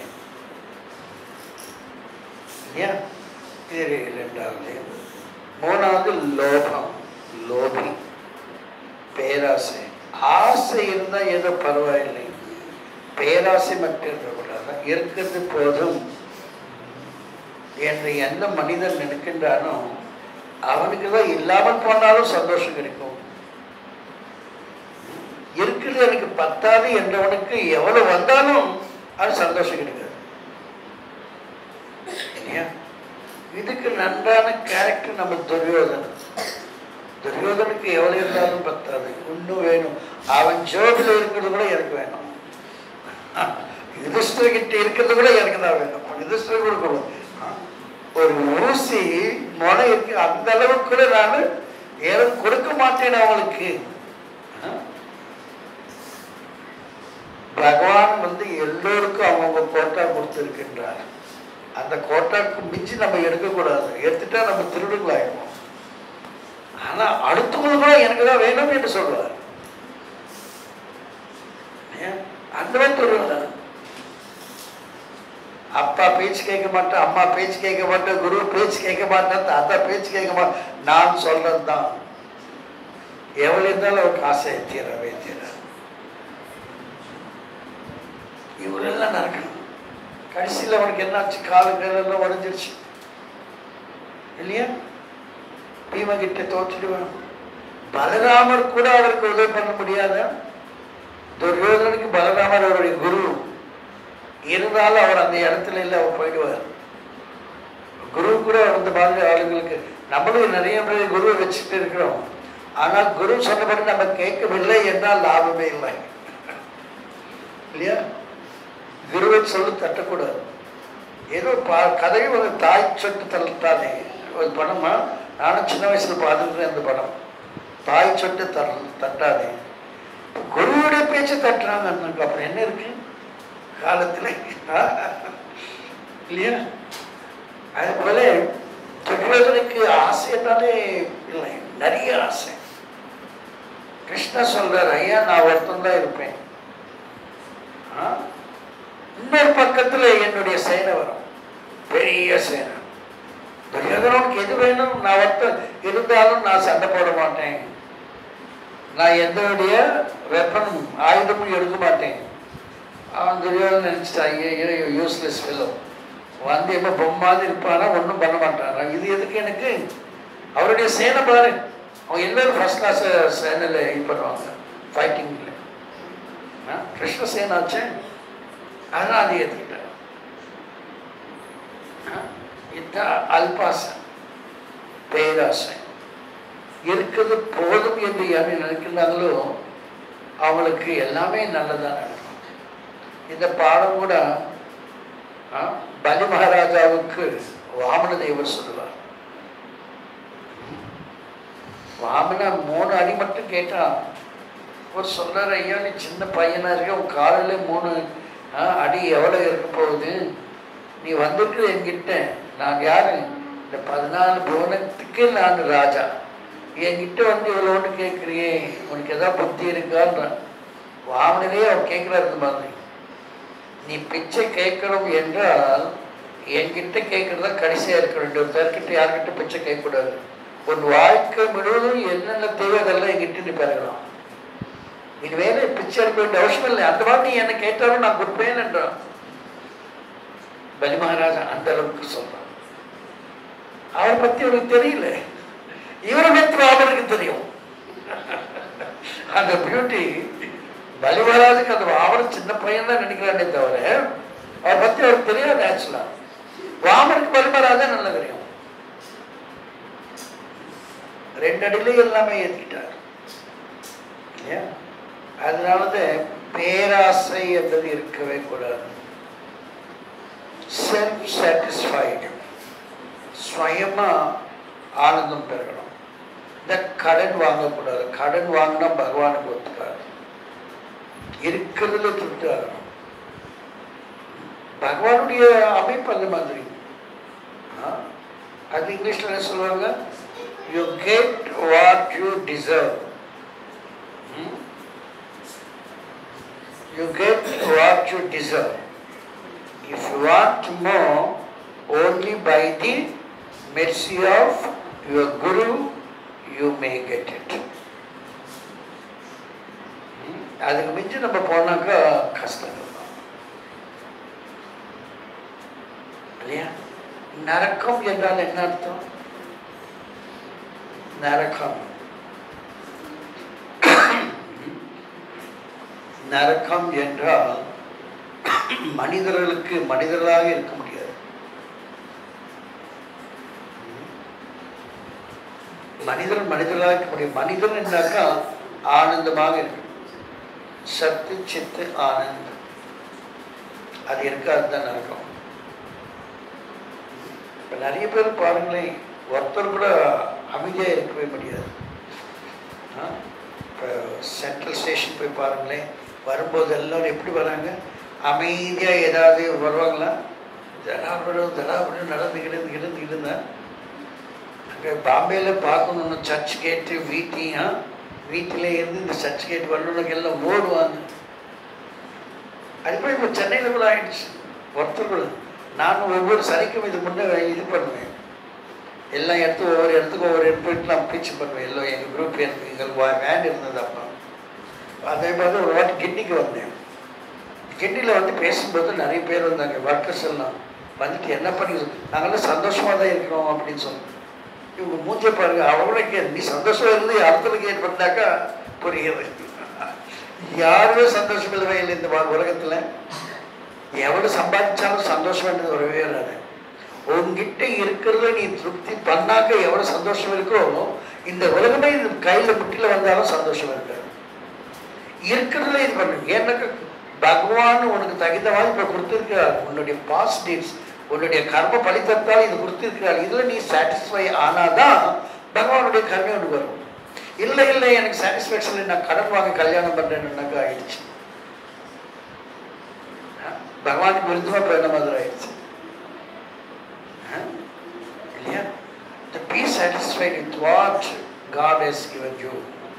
இல்லையா இது இரண்டாவது மூணாவது லோபம் லோபி பேராசை ஆசை இருந்தா ஏதோ பரவாயில்லை பேராசை மட்டும் இருக்கக்கூடாது இருக்கிறது போதும் என்று எந்த மனிதன் நினைக்கின்றானோ அவனுக்கு தான் இல்லாமல் போனாலும் சந்தோஷம் கிடைக்கும் இருக்கிறது எனக்கு பத்தாது என்றவனுக்கு எவ்வளவு வந்தாலும் அது சந்தோஷம் கிடைக்காது இல்லையா இதுக்கு நன்றான கேரக்டர் நம்ம துரியோதனன் துரியோதனுக்கு எவ்வளவு இருந்தாலும் பத்தாது இன்னும் வேணும் அவன் ஜோபில் இருக்கிறது கூட எனக்கு வேணும் யுதிஷ்டர்கிட்ட இருக்கிறது கூட எனக்கு தான் வேணும் யுதிஷ்டர் கூட கூட ஒரு ஊசி முனை இருக்கு அந்த அளவுக்கு கூட நான் ஏதும் கொடுக்க மாட்டேன் அவளுக்கு ஆ? பகவான் வந்து எல்லோருக்கும் அவங்கவுங்க கோட்டா கொடுத்திருக்கின்றார் அந்த கோட்டாக்கு மிஞ்சி நம்ம எடுக்கக்கூடாது எடுத்துட்டா நம்ம திருடுங்களாயிடுவோம் ஆனா அடுத்தவங்க கூட எனக்கு தான் வேணும் என்று சொல்றார் ஏன்? அந்த மாதிரி சொல்றாரு அப்பா பேச்சு கேட்க மாட்டேன் அம்மா பேச்சு கேட்க மாட்டேன் குரு பேச்சு கேட்க மாட்டேன் தாத்தா பேச்சு கேட்க மாட்டேன் நான் சொல்றது தான் எவ்வளவு இருந்தாலும் அவருக்கு ஆசை தீரவே தீராது இவரெல்லாம் நடக்கணும் கடைசியில் அவனுக்கு என்னாச்சு காலு கையெல்லாம் உடஞ்சிருச்சு இல்லையா பீமகிட்ட தோற்றுடுவான் பலராமர் கூட அவருக்கு உதவி பண்ண முடியாத துரியோதனுக்கு பலராமர் அவருடைய குரு இருந்தாலும் அவர் அந்த இடத்துல இல்லை அவர் போயிடுவார் குரு கூட அந்த மாதிரி ஆளுங்களுக்கு நம்மளும் நிறைய பேர் குருவை வச்சுட்டு இருக்கிறோம் ஆனால் குரு சொன்னபடி நம்ம கேட்கவில்லை என்றால் லாபமே இல்லை இல்லையா குருவை சொல்லி தட்டக்கூடாது ஏதோ பா கதையும் ஒரு தாய் சொட்டு தள்ளிட்டானே ஒரு படமா நானும் சின்ன வயசுல பார்த்துருக்கேன் அந்த படம் தாய் சொட்டு தர தட்டாதே குருவுடைய பேச்சு தட்டுறாங்க அப்புறம் என்ன இருக்கு காலத்துல இல்லையா அது போல துரியோதனுக்கு ஆசைனாலே இல்லை நிறைய ஆசை கிருஷ்ணா சொல்றார் ஐயா நான் ஒருத்தன் தான் இருப்பேன் ஆ? இன்னொரு பக்கத்துல என்னுடைய சேனை வரும் பெரிய சேனை துரியோதனனுக்கு எது வேணும் நான் ஒருத்த இருந்தாலும் நான் சண்டை போட மாட்டேன் நான் எந்தனுடைய வெப்பனும் ஆயுதமும் எடுக்க மாட்டேன் அவன் துரியோதனன் நினச்சிட்டான் யூஸ்லெஸ் ஃபெல்லோ வந்து எப்போ பொம்மாதிரி இருப்பானா ஒன்றும் பண்ண மாட்டான் இது எதுக்கு எனக்கு அவருடைய சேனை பாரு அவங்க எல்லாரும் ஃபர்ஸ்ட் கிளாஸ் சேனையில் இது பண்ணுவாங்க ஃபைட்டிங்கில் கிருஷ்ண சேனாச்சே அதனால் அதை ஏற்றுக்கிட்டேன் இதுதான் அல்பாசை பேராசை இருக்கிறது போதும் என்று யார் நினைக்கிறாங்களோ அவங்களுக்கு எல்லாமே நல்லதாக நடக்கும் இந்த பாடம் கூட ஆ, பலி மகாராஜாவுக்கு வாமன தேவர் சொல்லுவார் வாமன மூணு அடி மட்டும் கேட்டான் ஒரு சொல்றாரு ஐயா நீ சின்ன பையனா இருக்க உன் காலில் மூணு ஆ, அடி எவ்வளோ இருக்க போகுது நீ வந்திருக்கிற என்கிட்ட நான் யாரு இந்த பதினாலு புவனத்துக்கு நான் ராஜா என்கிட்ட வந்து இவ்வளோன்னு கேட்குறியே உனக்கு எதாவது புத்தி இருக்கான்றான் வாமனரே அவர் கேட்குறாரு இந்த மாதிரி நீ பிச்சை கேட்கணும் என்றால் என்கிட்ட கேட்கறதா கடைசியா இருக்க ரெண்டு பேர்கிட்ட யார்கிட்ட பிச்சை கேட்கக்கூடாது உன் வாழ்க்கை முழுவதும் என்னென்ன தேவை அதெல்லாம் என்கிட்ட நீ பெறலாம் இனிமேல பிச்சை எடுக்க வேண்டிய அவசியம் இல்லை அந்த மாதிரி நீ என்ன கேட்டாலும் நான் கொடுப்பேன் என்றான் பலி மகாராஜா அந்த அளவுக்கு சொல்றான் அவரை பத்தி அவருக்கு தெரியல இவரை பத்தி அவருக்கு தெரியும் அந்த பியூட்டி பலிமராஜுக்கு அந்த அவரும் சின்ன பையன் தான் நினைக்கிறானே தவிர அவரை பத்தி அவருக்கு தெரியாது ஆக்சுவலா வாமனுக்கு பலிமராஜா நல்லா தெரியும் ரெண்டு அடியிலே எல்லாமே ஏற்றிக்கிட்டார் இல்லையா அதனாலதான் பேராசை என்பது இருக்கவே கூடாது செல்ஃப் சாட்டிஸ்ஃபைடு ஸ்வயமா ஆனந்தம் பெறணும் இந்த கடன் வாங்கக்கூடாது கடன் வாங்கினா பகவானுக்கு ஒத்துக்காது இருக்கிறதுல திருப்தி ஆகணும் பகவானுடைய அமைப்பு அந்த மாதிரி ஆ? அது இங்கிலீஷ்ல என்ன சொல்லுவாங்க you get what you deserve you get what you deserve if you want more only by the mercy of your guru you may get it ம், அதுக்கு மிஞ்சி நம்ம போனாக்கா கஷ்டங்கள் தான் இல்லையா நரக்கம் என்றால் என்ன அர்த்தம் நரக்கம் நரக்கம் என்றால் மனிதர்களுக்கு மனிதர்களாக இருக்க முடியாது மனிதன் மனிதர்களாக இருக்க முடியும் மனிதன் என்றாக்கா ஆனந்தமாக இருக்கும் சத்து சித்து ஆனந்தம் அது இருக்காது தான் நடக்கும் இப்போ நிறைய பேர் பாருங்களேன் ஒருத்தர் கூட அமைதியாக இருக்கவே முடியாது இப்போ சென்ட்ரல் ஸ்டேஷன் போய் பாருங்களேன் வரும்போது எல்லாரும் எப்படி வராங்க அமைதியாக ஏதாவது வருவாங்களா தடாபடம் தடாபடம் நடந்துக்கிட்டு இருந்து இருந்தால் அங்கே பாம்பேயில் பார்க்கணுன்னு சர்ச் கேட்டு வீட்டையா வீட்டில் இருந்து இந்த சர்ச் கேட் வரணுன்னு எல்லாம் ஓடுவாங்க அது போய் இப்போ சென்னையில் கூட ஆயிடுச்சு ஒருத்தர் கூட நானும் ஒவ்வொரு சனிக்கும் இது முன்னே இது பண்ணுவேன் எல்லா இடத்துக்கும் ஒவ்வொரு இடத்துக்கும் ஒவ்வொரு இடத்துக்கு நான் பீச் பண்ணுவேன் எல்லாம் எங்கள் குரூப் எனக்கு எங்கள் வேன் இருந்தது அப்போ அதே மாதிரி ஒரு வாட்டி கிண்டிக்கு வந்தேன் கிண்டியில் வந்து பேசும்போது நிறைய பேர் வந்தாங்க ஒர்க்கர்ஸ் எல்லாம் வந்துட்டு என்ன பண்ணி நாங்களாம் சந்தோஷமாக தான் இருக்கிறோம் அப்படின்னு சொன்னோம் இவங்க மூஞ்ச பாருங்க அவங்களே கே நீ சந்தோஷமா இருந்து அடுத்தது கேட்டு பண்ணாக்கா புரியுது யாருமே சந்தோஷம் இல்லவே இல்லை இந்த வா- உலகத்துல எவ்வளவு சம்பாதிச்சாலும் சந்தோஷம் வரவே வராது உங்ககிட்ட இருக்கிறத நீ திருப்தி பண்ணாக்க எவ்வளவு சந்தோஷம் இருக்கோ இந்த உலகமே இது கையில முட்டில வந்தாலும் சந்தோஷம் இருக்காது இருக்கிறதுல இது பண்ணு எனக்கு பகவான் உனக்கு தகுந்த மாதிரி இப்ப கொடுத்திருக்கிறார் உன்னுடைய பாசிட்டிவ்ஸ் உன்னுடைய கர்ம பலித்தத்தால் இது கொடுத்திருக்கிறார் இதுல நீ சாட்டிஸ்ஃபை ஆனாதான் பகவானுடைய கர்மை ஒன்று வரும் இல்லை இல்லை எனக்கு சாட்டிஸ்ஃபேக்ஷன் நான் கடன் வாங்கி கல்யாணம் பண்றேன்னாக்கா ஆயிடுச்சு ஆ? பகவானுக்கு விருத்தமா போயிட மாதிரி ஆயிடுச்சு ஆ? இல்லையா to be satisfied with what God has given you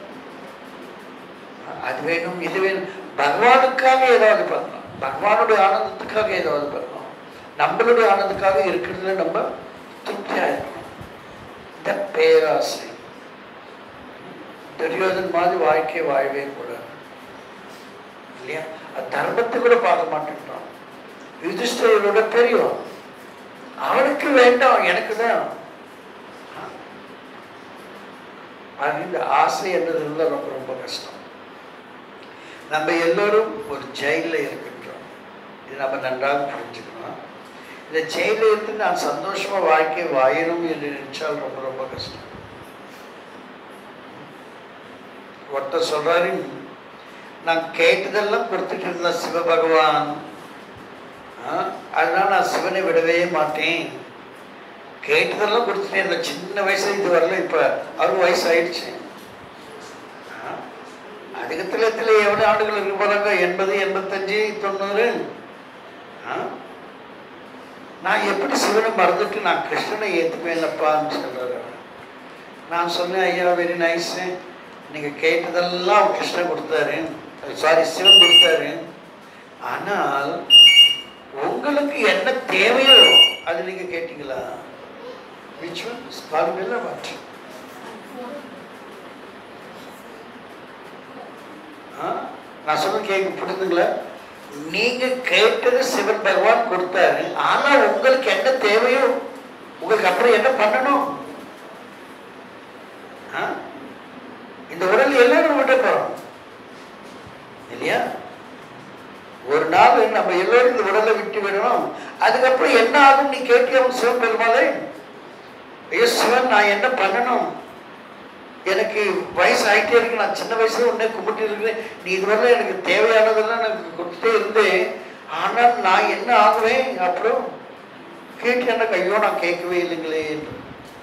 அது வேணும் இது வேணும் பகவானுக்காக ஏதாவது பண்ணலாம் பகவானுடைய ஆனந்தத்துக்காக ஏதாவது பண்ணலாம் நம்மளுடைய ஆனந்தத்துக்காக இருக்கிறதுல நம்ம திருப்தியாக இருக்கணும் இந்த பேராசை துரியோதன் மாதிரி வாழ்க்கை வாழவே கூடாது இல்லையா அது தர்மத்தை கூட பார்க்க மாட்டேன்றான் யுதிஷ்டரோட பெரியவன் அவனுக்கு வேண்டாம் எனக்கு தான் அது இந்த ஆசை என்றது இருந்தால் ரொம்ப ரொம்ப கஷ்டம் நம்ம எல்லோரும் ஒரு ஜெயிலில் இருக்கின்றோம் இது நம்ம நன்றாக புரிஞ்சுக்கணும் இந்த ஜெயிலில் இருந்து நான் சந்தோஷமாக வாழ்க்கை வாழணும் என்று நினைச்சால் ரொம்ப ரொம்ப கஷ்டம் ஒருத்தர் சொல்றாரு நான் கேட்டதெல்லாம் கொடுத்துட்டு இருந்த சிவபகவான் ஆ, அதனால நான் சிவனை விடவே மாட்டேன் கேட்டதெல்லாம் கொடுத்துட்டேன் இந்த சின்ன வயசுல இது வரல இப்ப அறுபது வயசு ஆயிடுச்சு ஆ, அதிகத்துல எவ்வளவு ஆண்டுகள் இருக்கு போறாங்க எண்பது எண்பத்தஞ்சு தொண்ணூறு ஆ? நான் எப்படி சிவனை மறந்துட்டு நான் கிருஷ்ணனை ஏற்றுப்பேன்லப்பான்னு சொல்றாரு அவர். நான் சொன்னேன் ஐயா வெரி நைஸ் நீங்கள் கேட்டதெல்லாம் கிருஷ்ணன் கொடுத்தாரு சாரி சிவன் கொடுத்தாரு ஆனால் உங்களுக்கு என்ன தேவையோ அது நீங்க கேட்டீங்களா விச் ஒன் பாருங்கல்ல வாட் நான் சொல்ல கேட்க புரிந்துங்களா நீங்க கேட்டது சிவன் பகவான் கொடுத்தாரு ஆனா உங்களுக்கு என்ன தேவையோ உங்களுக்கு அப்புறம் என்ன பண்ணணும் ஆ? இந்த உடல் எல்லாரும் விட்ட போறோம் இல்லையா ஒரு நாள் நம்ம எல்லோரும் இந்த உடலை விட்டு விடணும் அதுக்கப்புறம் என்ன ஆகும் நீ கேட்டியா உன் சிவன் பெருமாளே ஐயோ சிவன் நான் என்ன பண்ணணும் எனக்கு வயசு ஆகிட்டே இருக்கு நான் சின்ன வயசுல உடனே கும்பிட்டு இருக்கிறேன் நீ இதுவரை எனக்கு தேவையானதெல்லாம் எனக்கு கொடுத்துட்டே இருந்தேன் ஆனால் நான் என்ன ஆகுவேன் அப்புறம் கேட்டு எனக்கு ஐயோ நான் கேட்கவே இல்லைங்களே என்று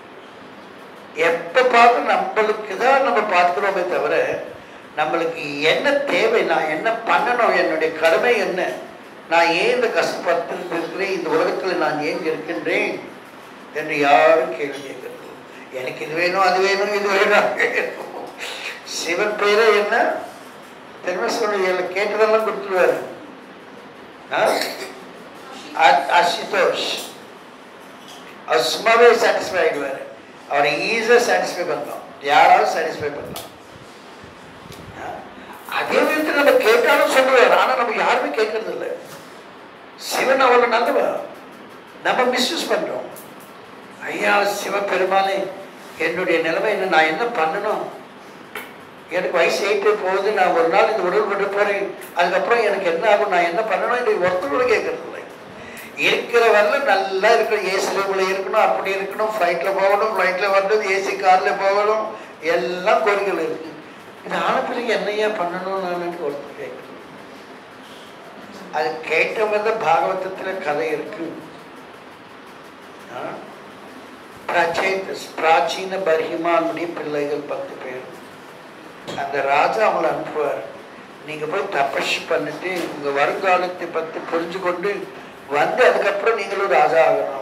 எப்ப பார்த்து நம்மளுக்கு தான் நம்ம பார்க்கிறோமே தவிர நம்மளுக்கு என்ன தேவை நான் என்ன பண்ணணும் என்னுடைய கடமை என்ன நான் ஏன் இந்த கஷ்டப்பட்டு இருக்கிறேன் இந்த உலகத்தில் நான் ஏன் இருக்கின்றேன் என்று யாரும் கேள்வி கேட்கறது இல்லை. எனக்கு இது வேணும் அது வேணும் இது வேணும் அது வேணும். சிவன் பேரே என்ன தெரியுமா சொல்ல கேட்டதெல்லாம் கொடுத்துருவாரு ஆ? அ- அசுதோஷ் அவர் சும்மாவே சாட்டிஸ்ஃபை ஆகிடுவார் அவரை ஈஸியாக சாட்டிஸ்ஃபை பண்ணலாம் யாராவது சாட்டிஸ்ஃபை பண்ணலாம் ஆ? அதே விதத்தில் நம்ம கேட்டாலும் சொல்லுவார் ஆனால் நம்ம யாருமே கேட்கறது இல்லை சிவன் அவ்வளோ நல்லவா நம்ம மிஸ்யூஸ் பண்ணுறோம் ஐயா சிவபெருமானே என்னுடைய நிலைமை என்ன நான் என்ன பண்ணணும் எனக்கு வயசு ஆயிட்டே போகுது நான் ஒரு நாள் இந்த உடல் விட்டு போறேன் அதுக்கப்புறம் எனக்கு என்ன ஆகும் நான் என்ன பண்ணணும் என்று ஒருத்தர் கூட கேட்கறது இல்லை இருக்கிற வரல நல்லா இருக்கிற ஏசி ரூம்ல இருக்கணும் அப்படி இருக்கணும் ஃப்ளைட்ல போகணும் ஃப்ளைட்ல வரணும் ஏசி கார்ல போகணும் எல்லாம் கோரிக்கைகள் இருக்கு இது ஆனப்பிள்ளைக்கு என்னையா பண்ணணும் நான் ஒருத்தர் கேட்கறது அது கேட்டவங்க தான் பாகவதத்துல கதை இருக்கு ஆ? பிரச்சேத் பிராச்சீன பர்ஹிமானுடைய பிள்ளைகள் பத்து பேர் அந்த ராஜா அவங்களை அனுப்புவார் நீங்க போய் தபஸ் பண்ணிட்டு உங்க வருங்காலத்தை பத்தி புரிஞ்சு கொண்டு வந்து அதுக்கப்புறம் நீங்களும் ராஜா ஆகணும்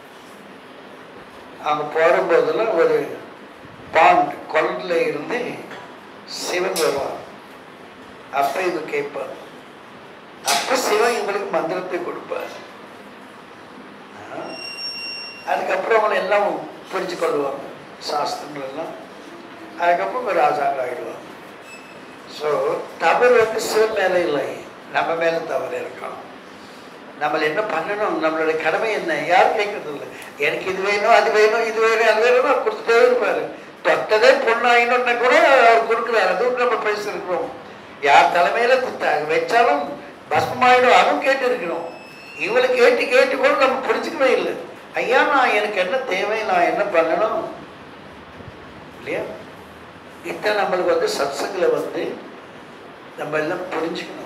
அவங்க போகும்போதெல்லாம் ஒரு பாண்ட் குளத்துல இருந்து சிவன் வருவான் அப்ப இது கேட்பார் அப்ப சிவன் இவங்களுக்கு மந்திரத்தை கொடுப்பார் ஆ? அதுக்கப்புறம் அவங்களை எல்லாம் புரிஞ்சு கொள்வாங்க சாஸ்திரங்கள் எல்லாம் அதுக்கப்புறம் இவங்க ராஜாங்க ஆயிடுவாங்க ஸோ தவறு வந்து சிவன் மேலே இல்லை நம்ம மேலே தவறு இருக்கலாம் நம்மள என்ன பண்ணணும் நம்மளுடைய கடமை என்ன யாரும் கேட்கறது இல்லை எனக்கு இது வேணும் அது வேணும் இது வேணும் அது வேணும் அவர் கொடுத்துட்டே இருப்பாரு தொட்டதே பொண்ணாயினோன்னா கூட அவர் கொடுக்குறாரு அதுவும் நம்ம பேசியிருக்கிறோம் யார் தலைமையில குத்தாங்க வச்சாலும் பஸ்மமாயிடும் அதுவும் கேட்டு இருக்கணும் இவளை கேட்டு கேட்டு கூட நம்ம புரிஞ்சுக்கவே இல்லை ஐயா நான் எனக்கு என்ன தேவை நான் என்ன பண்ணணும் இல்லையா இத்தனை நம்மளுக்கு வந்து சத்சங்களை வந்து நம்ம எல்லாம் புரிஞ்சுக்கணும்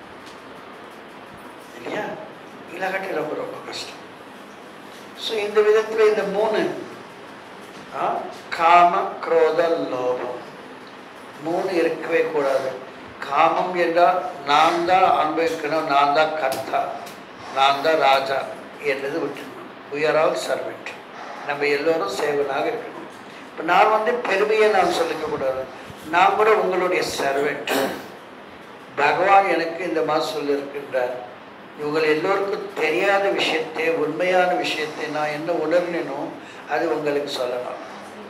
இல்லையா இல்லாட்டி ரொம்ப ரொம்ப கஷ்டம் ஸோ இந்த விதத்தில் இந்த மூணு ஆ, காம குரோத லோபம் மூணு இருக்கவே கூடாது காமம் என்றால் நான் தான் அனுபவிக்கணும் நான் தான் கர்த்தா நான் தான் ராஜா என்றது விட்டுணும் we are all servant நம்ம எல்லோரும் சேவனாக இருக்கணும் இப்போ நான் வந்து பெருமையை நான் சொல்லிக்கக்கூடாது நான் கூட உங்களுடைய சர்வெண்ட் பகவான் எனக்கு இந்த மாதிரி சொல்லியிருக்கின்றார் இவங்கள் எல்லோருக்கும் தெரியாத விஷயத்தை உண்மையான விஷயத்தை நான் என்ன உணர்னேனோ அது உங்களுக்கு சொல்லணும்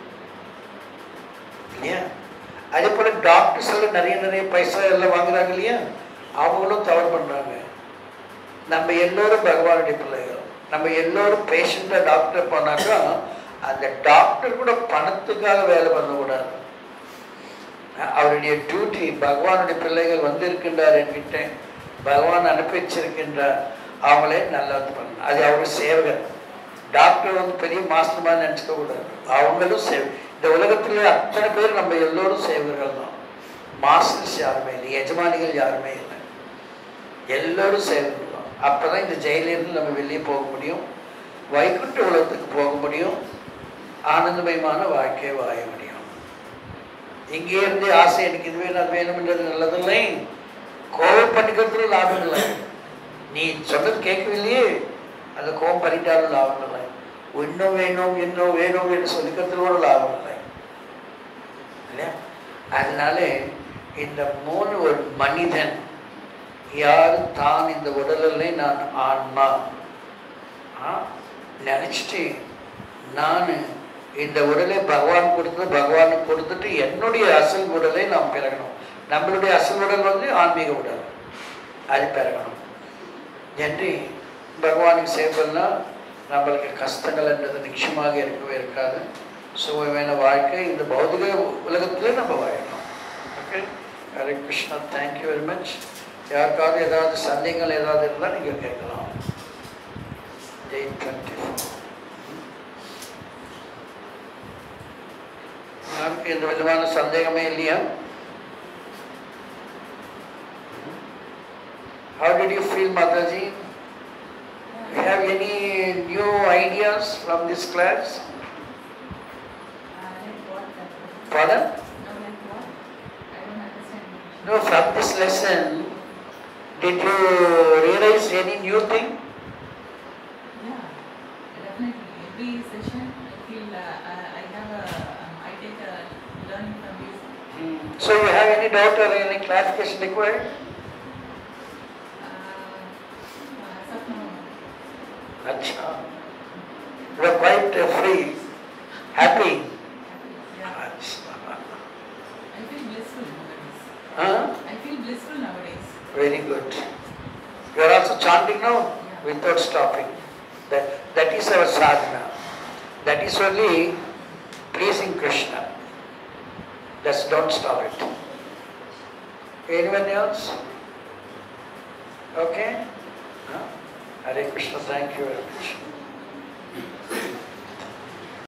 இல்லையா அதே போல டாக்டர்ஸ் எல்லாம் நிறைய நிறைய பைசா எல்லாம் வாங்குறாங்க இல்லையா அவங்களும் தவறு பண்றாங்க நம்ம எல்லோரும் பகவானுடைய பிள்ளைகள் நம்ம எல்லோரும் பேஷண்ட்டாக டாக்டர் போனாக்கா அந்த டாக்டர் கூட பணத்துக்காக வேலை பண்ணக்கூடாது அவருடைய டியூட்டி பகவானுடைய பிள்ளைகள் வந்திருக்கின்றார் என்கிட்ட பகவான் அனுப்பி வச்சிருக்கின்றார் அவங்களே நல்லது பண்ணணும் அது அவங்க சேவகர் டாக்டர் வந்து பெரிய மாஸ்டர்மான்னு நினச்சிக்க கூடாது அவங்களும் சேவ இந்த உலகத்திலே அத்தனை பேர் நம்ம எல்லோரும் சேவகர்கள் தான் மாஸ்டர்ஸ் யாருமே இல்லை எஜமானிகள் யாருமே இல்லை எல்லோரும் சேவகர்கள் தான் அப்போ தான் இந்த ஜெயிலிருந்து நம்ம வெளியே போக முடியும் வைகுண்ட உலகத்துக்கு போக முடியும் ஆனந்தமயமான வாழ்க்கையை வாழ முடியும் இங்கே இருந்து ஆசை எனக்கு இது வேணும் அது வேணும்ன்றது நல்லதில்லை கோபம் பண்ணிக்கிறதுல லாபம் இல்லை நீ சொன்னது கேட்கவில்லையே அந்த கோபம் பண்ணிட்டாலும் லாபம் இல்லை இன்னும் வேணும் இன்னும் வேணும் என்று சொல்லிக்கிறதுல கூட லாபம் இல்லை இல்லையா அதனால இந்த மூணு ஒரு மனிதன் யார் தான் இந்த உடலில் நான் ஆன்மா ஆ, நினைச்சிட்டு நான் இந்த உடலை பகவான் கொடுத்தது பகவானுக்கு கொடுத்துட்டு என்னுடைய அசல் உடலை நாம் பிறகணும் நம்மளுடைய அசல் உடல் வந்து ஆன்மீக உடல் அது பிறகணும் என்று பகவானுக்கு சேவல்னா நம்மளுக்கு கஷ்டங்கள் என்றது நிச்சயமாக இருக்கவே இருக்காது சுகமான வாழ்க்கை இந்த பௌதிக உலகத்திலே நம்ம வாழணும் okay Hare Krishna thank you very much யாருக்காவது ஏதாவது சந்தேகங்கள் ஏதாவது இருந்தால் நீங்கள் கேட்கலாம் எயிட் டுவெண்ட்டி யாருக்கு எந்த விதமான சந்தேகமே இல்லையா How did you feel, Mataji? You have any new ideas from this class? Pardon? No, from this lesson, did you realize any new thing? So you have any doubt or any clarification required? Acha. You are quite uh, free, happy. Acha. Huh? Very good. You are also chanting now without stopping. That, that is our sadhana. That is only pleasing Krishna. Just don't stop it. Anyone else? Okay? Huh? Hare Krishna, thank you very much.